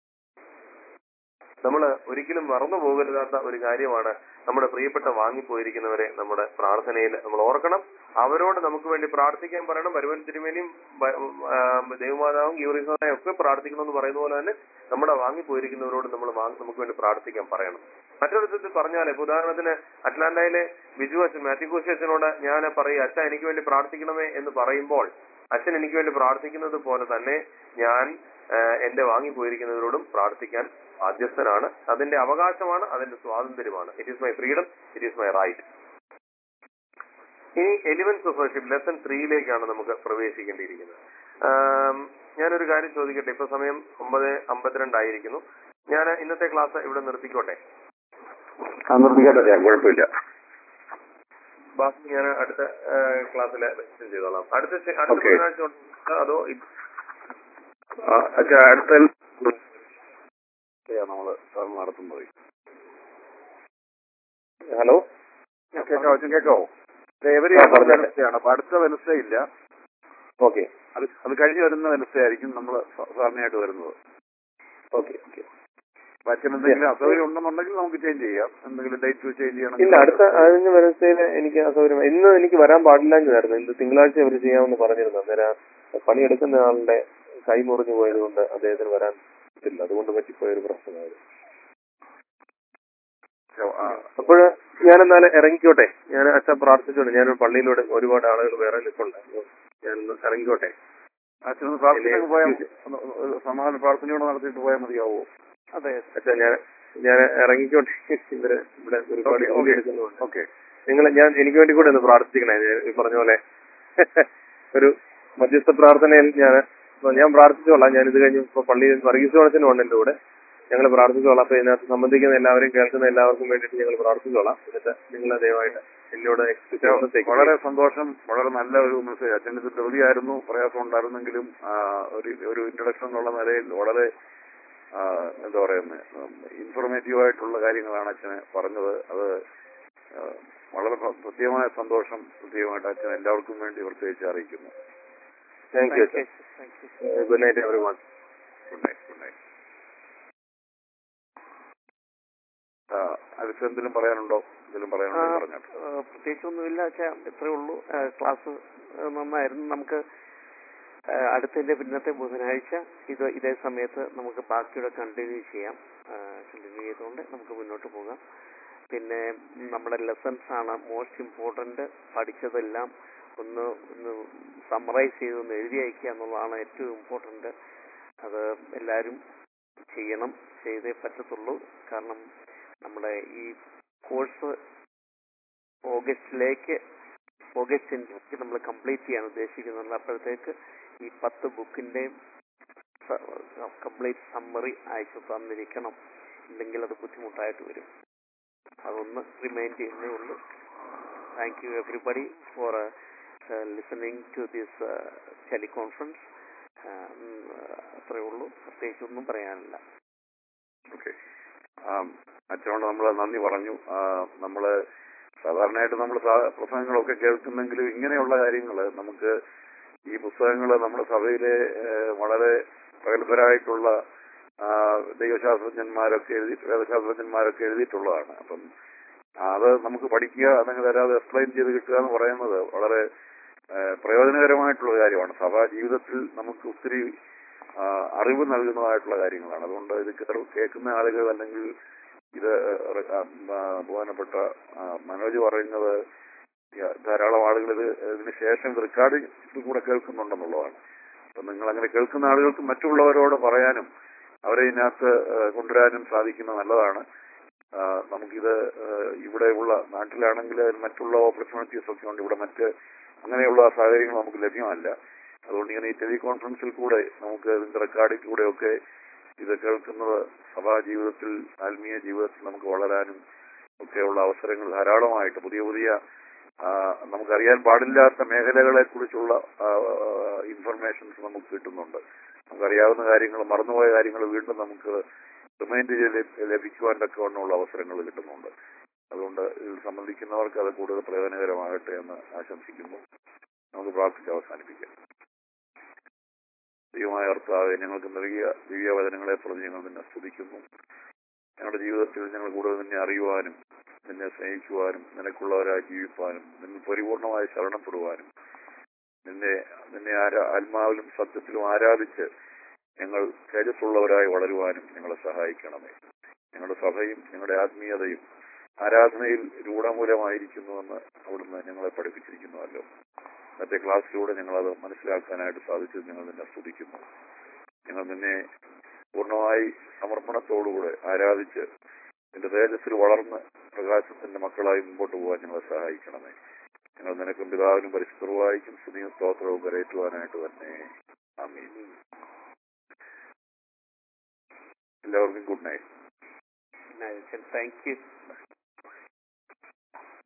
നമ്മൾ ഒരിക്കലും മറന്നു പോകരുതാത്ത ഒരു കാര്യമാണ് നമ്മുടെ പ്രിയപ്പെട്ട വാങ്ങിപ്പോയിരിക്കുന്നവരെ നമ്മുടെ പ്രാർത്ഥനയിൽ നമ്മൾ ഓർക്കണം അവരോട് നമുക്ക് വേണ്ടി പ്രാർത്ഥിക്കാൻ പറയണം വരുവൻ തിരുമേനിയും ബ- ആ, ദൈവമാതാവും ഗീവറീസായും ഒക്കെ പ്രാർത്ഥിക്കണമെന്ന് പറയുന്ന പോലെ തന്നെ നമ്മുടെ വാങ്ങിപ്പോയിരിക്കുന്നവരോട് നമ്മൾ വാങ്ങി- നമുക്ക് വേണ്ടി പ്രാർത്ഥിക്കാൻ പറയണം മറ്റൊരു വിധത്തിൽ പറഞ്ഞാൽ ഇപ്പൊ ഉദാഹരണത്തിന് അറ്റ്ലാന്റയിലെ ബിജു അച്ഛൻ മാത്യു കോശി അച്ഛനോട് ഞാൻ പറയുക അച്ഛൻ എനിക്ക് വേണ്ടി പ്രാർത്ഥിക്കണമേ എന്ന് പറയുമ്പോൾ അച്ഛൻ എനിക്ക് വേണ്ടി പ്രാർത്ഥിക്കുന്നത് പോലെ തന്നെ ഞാൻ ആ, എന്റെ വാങ്ങിപ്പോയിരിക്കുന്നവരോടും പ്രാർത്ഥിക്കാൻ ബാധ്യസ്ഥനാണ് അതിന്റെ അവകാശമാണ് അതിന്റെ സ്വാതന്ത്ര്യമാണ് it is my freedom it is my right ഇനി എലിമെന്റ്സ് ഓഫ് വർഷിപ്പ് ലെസൺ ത്രീയിലേക്കാണ് നമുക്ക് പ്രവേശിക്കേണ്ടിയിരിക്കുന്നത് ആം, ഞാനൊരു കാര്യം ചോദിക്കട്ടെ ഇപ്പൊ സമയം ഒമ്പത് അമ്പത്തിരണ്ടായിരിക്കുന്നു ഞാൻ ഇന്നത്തെ ക്ലാസ് ഇവിടെ നിർത്തിക്കോട്ടെ നിർത്തിക്കാട്ടെ കുഴപ്പമില്ല ബാക്കി ഞാൻ അടുത്ത ക്ലാസ്സിൽ ചെയ്തോളാം അടുത്ത ശ- അടുത്ത Okay. ബുധനാഴ്ച ഉണ്ടോ? അതോ ഇ- ആ, അച്ഛാ, അടുത്ത നമ്മള് നടത്തുന്നത് ഹലോ കേക്കാവോ അച്ഛൻ കേക്കാവോ എവരി ആ, പറഞ്ഞോട്ടെ. വെനസ്ഡേയാണ് അപ്പൊ അടുത്ത വെനസ്ഡേ ഇല്ല ഓക്കെ അത് അത് കഴിഞ്ഞ് വരുന്ന വെനസ്ഡേ ആയിരിക്കും നമ്മൾ സാധാരണയായിട്ട് വരുന്നത് ഓക്കെ ഓക്കെ അപ്പൊ അച്ഛൻ എന്തെങ്കിലും അസൗകര്യം ഉണ്ടെന്നുണ്ടെങ്കിൽ നമുക്ക് ചേഞ്ച് ചെയ്യാം എന്തെങ്കിലും ഡേറ്റ് ചേഞ്ച് ചെയ്യണം ഇല്ല അടുത്ത കഴിഞ്ഞ വെനസ്ഡേയില് എനിക്ക് അസൗകര്യം ഇന്ന് എനിക്ക് വരാൻ പാടില്ലാഞ്ഞതായിരുന്നു ഇന്ന് തിങ്കളാഴ്ച അവർ ചെയ്യാമെന്ന് പറഞ്ഞിരുന്നു അന്നേരം പണിയെടുക്കുന്ന ആളുടെ കൈ മുറിഞ്ഞു പോയത് കൊണ്ട് അദ്ദേഹത്തിന് വരാൻ പറ്റില്ല അതുകൊണ്ട് പറ്റിപ്പോയ ഒരു പ്രശ്നമായിരുന്നു ആ, അപ്പോൾ ഞാൻ എന്നാൽ ഇറങ്ങിക്കോട്ടെ ഞാൻ അച്ഛൻ പ്രാർത്ഥിച്ചോട്ടെ ഞാൻ പള്ളിയിലൂടെ ഒരുപാട് ആളുകൾ വേറെ നിൽപ്പുണ്ട് ഞാൻ ഒന്ന് ഇറങ്ങിക്കോട്ടെ അച്ഛനൊന്ന് പ്രാർത്ഥനയ്ക്ക് പോയാൽ ഒന്ന് ഒരു സമാധാന പ്രാർത്ഥനയോടെ നടത്തിയിട്ട് പോയാൽ മതിയാവോ അതെ അച്ഛൻ ഞാൻ ഞാൻ ഇറങ്ങിക്കോട്ടെ ഇവര് ഇവിടെ ഒരുപാട് Okay, ജോലി okay. എടുക്കുന്നുണ്ട് ഓക്കെ നിങ്ങൾ ഞാൻ എനിക്ക് വേണ്ടി കൂടെ ഒന്ന് പ്രാർത്ഥിക്കണേ ഞാൻ ഈ പറഞ്ഞ പോലെ ഒരു മധ്യസ്ഥ പ്രാർത്ഥനയിൽ ഞാൻ ഞാൻ പ്രാർത്ഥിച്ചോളാം ഞാൻ ഇത് കഴിഞ്ഞ് ഇപ്പൊ പള്ളിയിൽ വർഗീസ് ജോണച്ചനും ഉണ്ട് എന്റെ കൂടെ ഞങ്ങൾ പ്രാർത്ഥിച്ചോളാം അപ്പൊ ഇതിനകത്ത് സംബന്ധിക്കുന്ന എല്ലാവരെയും കേൾക്കുന്ന എല്ലാവർക്കും വേണ്ടിയിട്ട് ഞങ്ങൾ പ്രാർത്ഥിച്ചോളാം എന്നിട്ട് നിങ്ങൾ ദയവായിട്ട് എന്നോട് എക്സ്പെക്ട് വളരെ സന്തോഷം വളരെ നല്ല ഒരു മെസ്സേജ് അച്ഛൻ ഇത് ധൃതിയായിരുന്നു പ്രയാസം ഉണ്ടായിരുന്നെങ്കിലും ആ, ഒരു ഒരു ഇൻട്രഡക്ഷൻ എന്നുള്ള നിലയിൽ വളരെ ആ, എന്താ പറയുന്നത് ഇൻഫോർമേറ്റീവ് ആയിട്ടുള്ള കാര്യങ്ങളാണ് അച്ഛന് പറഞ്ഞത് അത് ആ, വളരെ പ്ര- പ്രത്യേകമായ സന്തോഷം പ്രത്യേകമായിട്ട് അച്ഛൻ എല്ലാവർക്കും വേണ്ടി പ്രത്യേകിച്ച് അറിയിക്കുന്നു thank you thank you thank you good night everyone good night good night അതിൽ എന്തെങ്കിലും പറയാനുണ്ടോ എന്തെങ്കിലും പറയാനുണ്ടോ ആ, പറഞ്ഞോട്ടെ ആ, പ്രത്യേകിച്ചൊന്നുമില്ല വെച്ചാൽ ഇത്രേ ഉള്ളൂ ആ, ക്ലാസ് ആ, നന്നായിരുന്നു നമുക്ക് ആ, അടുത്തതിന്റെ പിന്നത്തെ ബുധനാഴ്ച ഇത് ഇതേ സമയത്ത് നമുക്ക് ബാക്കിയുടെ കണ്ടിന്യൂ ചെയ്യാം കണ്ടിന്യൂ ചെയ്തുകൊണ്ട് നമുക്ക് മുന്നോട്ട് പോകാം പിന്നെ നമ്മുടെ ലെസൺസ് ആണ് മോസ്റ്റ് ഇമ്പോർട്ടന്റ് പഠിച്ചതെല്ലാം ഒന്ന് ഒന്ന് സമ്മറൈസ് ചെയ്ത് ഒന്ന് എഴുതി അയക്കുക എന്നുള്ളതാണ് ഏറ്റവും ഇമ്പോർട്ടന്റ് അത് എല്ലാവരും ചെയ്യണം ചെയ്തേ പറ്റത്തുള്ളൂ കാരണം നമ്മുടെ ഈ കോഴ്സ് ഓഗസ്റ്റിലേക്ക് ഓഗസ്റ്റിലേക്ക് നമ്മൾ കംപ്ലീറ്റ് ചെയ്യാൻ ഉദ്ദേശിക്കുന്നുണ്ട് അപ്പോഴത്തേക്ക് ഈ പത്ത് ബുക്കിന്റെയും കംപ്ലീറ്റ് സമ്മറി അയച്ചു തന്നിരിക്കണം ഇല്ലെങ്കിൽ അത് ബുദ്ധിമുട്ടായിട്ട് വരും അതൊന്ന് റിമൈൻഡ് ചെയ്യുന്നേ ഉള്ളൂ thank you everybody for listening to this teleconference അത്രയേ ഉള്ളൂ പ്രത്യേകിച്ച് ഒന്നും പറയാനില്ല ഓക്കെ അച്ഛനോട് നമ്മൾ നന്ദി പറഞ്ഞു ആ, നമ്മള് സാധാരണയായിട്ട് നമ്മൾ പ്രസംഗങ്ങളൊക്കെ കേൾക്കുന്നെങ്കിലും ഇങ്ങനെയുള്ള കാര്യങ്ങൾ നമുക്ക് ഈ പുസ്തകങ്ങൾ നമ്മുടെ സഭയിലെ ഏഹ്, വളരെ പ്രഗത്ഭരായിട്ടുള്ള ആ, ദൈവശാസ്ത്രജ്ഞന്മാരൊക്കെ എഴുതി വേദശാസ്ത്രജ്ഞന്മാരൊക്കെ എഴുതിയിട്ടുള്ളതാണ് അപ്പം അത് നമുക്ക് പഠിക്കുക അല്ലെങ്കിൽ തരാതെ എക്സ്പ്ലെയിൻ ചെയ്ത് കിട്ടുക എന്ന് പറയുന്നത് വളരെ ഏഹ്, പ്രയോജനകരമായിട്ടുള്ള കാര്യമാണ് സഭാ ജീവിതത്തിൽ നമുക്ക് ഒത്തിരി ആ, അറിവ് നൽകുന്നതായിട്ടുള്ള കാര്യങ്ങളാണ് അതുകൊണ്ട് ഇത് കേൾ- കേൾക്കുന്ന ആളുകൾ അല്ലെങ്കിൽ ഇത് റെ- ആ, ആ, ബഹുമാനപ്പെട്ട ആ, മനോജ് പറയുന്നത് യ- ധാരാളം ആളുകൾ ഇത് ഇതിന് ശേഷം ഇത് റെക്കോർഡ് കൂടെ കേൾക്കുന്നുണ്ടെന്നുള്ളതാണ് അപ്പൊ നിങ്ങൾ അങ്ങനെ കേൾക്കുന്ന ആളുകൾക്ക് മറ്റുള്ളവരോട് പറയാനും അവരെ ഇതിനകത്ത് ആ, കൊണ്ടുവരാനും സാധിക്കുന്നത് നല്ലതാണ് ആ, നമുക്കിത് ആ, ഇവിടെയുള്ള നാട്ടിലാണെങ്കിൽ മറ്റുള്ള ഓപ്പർച്യൂണിറ്റീസ് ഒക്കെ ഉണ്ട് ഇവിടെ മറ്റ് അങ്ങനെയുള്ള സാഹചര്യങ്ങൾ നമുക്ക് ലഭ്യമല്ല അതുകൊണ്ട് ഇങ്ങനെ ഈ ടെലികോൺഫറൻസിൽ കൂടെ നമുക്ക് ഇതിന്റെ റെക്കോർഡിൽ കൂടെയൊക്കെ ഇത് കേൾക്കുന്നത് സഭാ ജീവിതത്തിൽ ആത്മീയ ജീവിതത്തിൽ നമുക്ക് വളരാനും ഒക്കെയുള്ള അവസരങ്ങൾ ധാരാളമായിട്ട് പുതിയ പുതിയ ആ, നമുക്കറിയാൻ പാടില്ലാത്ത മേഖലകളെ കുറിച്ചുള്ള ഇൻഫർമേഷൻസ് നമുക്ക് കിട്ടുന്നുണ്ട് നമുക്കറിയാവുന്ന കാര്യങ്ങൾ മറന്നുപോയ കാര്യങ്ങൾ വീണ്ടും നമുക്ക് റിമൈൻഡ് ചെയ്ത് ലഭിക്കുവാൻ തക്കവണ്ണമുള്ള അവസരങ്ങൾ കിട്ടുന്നുണ്ട് അതുകൊണ്ട് ഇതിൽ സംബന്ധിക്കുന്നവർക്ക് അത് കൂടുതൽ പ്രയോജനകരമാകട്ടെ എന്ന് ആശംസിക്കുന്നു നമുക്ക് പ്രാർത്ഥിച്ച് അവസാനിപ്പിക്കാം ദൈവമായ കർത്താവെ ഞങ്ങൾക്ക് നൽകിയ ദിവ്യവചനങ്ങളെ പ്രതി ഞങ്ങൾ നിന്നെ സ്തുതിക്കുന്നു ഞങ്ങളുടെ ജീവിതത്തിൽ ഞങ്ങൾ കൂടുതൽ നിന്നെ അറിയുവാനും നിന്നെ സ്നേഹിക്കുവാനും നിനക്കുള്ളവരായി ജീവിപ്പാനും നിന്നിൽ പരിപൂർണമായി ശരണപ്പെടുവാനും നിന്നെ നിന്നെ ആരാ ആത്മാവിലും സത്യത്തിലും ആരാധിച്ച് ഞങ്ങൾ തേജസ്സുള്ളവരായി വളരുവാനും ഞങ്ങളെ സഹായിക്കണമേ ഞങ്ങളുടെ സഭയും ഞങ്ങളുടെ ആത്മീയതയും ആരാധനയിൽ രൂഢമൂലമായിരിക്കുന്നുവെന്ന് അവിടുന്ന് ഞങ്ങളെ പഠിപ്പിച്ചിരിക്കുന്നുവല്ലോ ഇന്നത്തെ ക്ലാസ്സിലൂടെ ഞങ്ങളത് മനസ്സിലാക്കാനായിട്ട് സാധിച്ചത് ഞങ്ങൾ നിന്നെ സ്തുതിക്കുന്നു ഞങ്ങൾ നിന്നെ പൂർണ്ണമായി സമർപ്പണത്തോടുകൂടെ ആരാധിച്ച് നിന്റെ തേജസ്സിൽ വളർന്ന് പ്രകാശത്തിന്റെ മക്കളായി മുമ്പോട്ട് പോകാൻ ഞങ്ങളെ സഹായിക്കണമേ ഞങ്ങൾ നിനക്കും പിതാവിനും പരിശുദ്ധവായിക്കും സ്തുതിയും സ്തോത്രവും കരയറ്റുവാനായിട്ട് തന്നെ ആമീൻ എല്ലാവർക്കും ഗുഡ് നൈറ്റ് താങ്ക് യു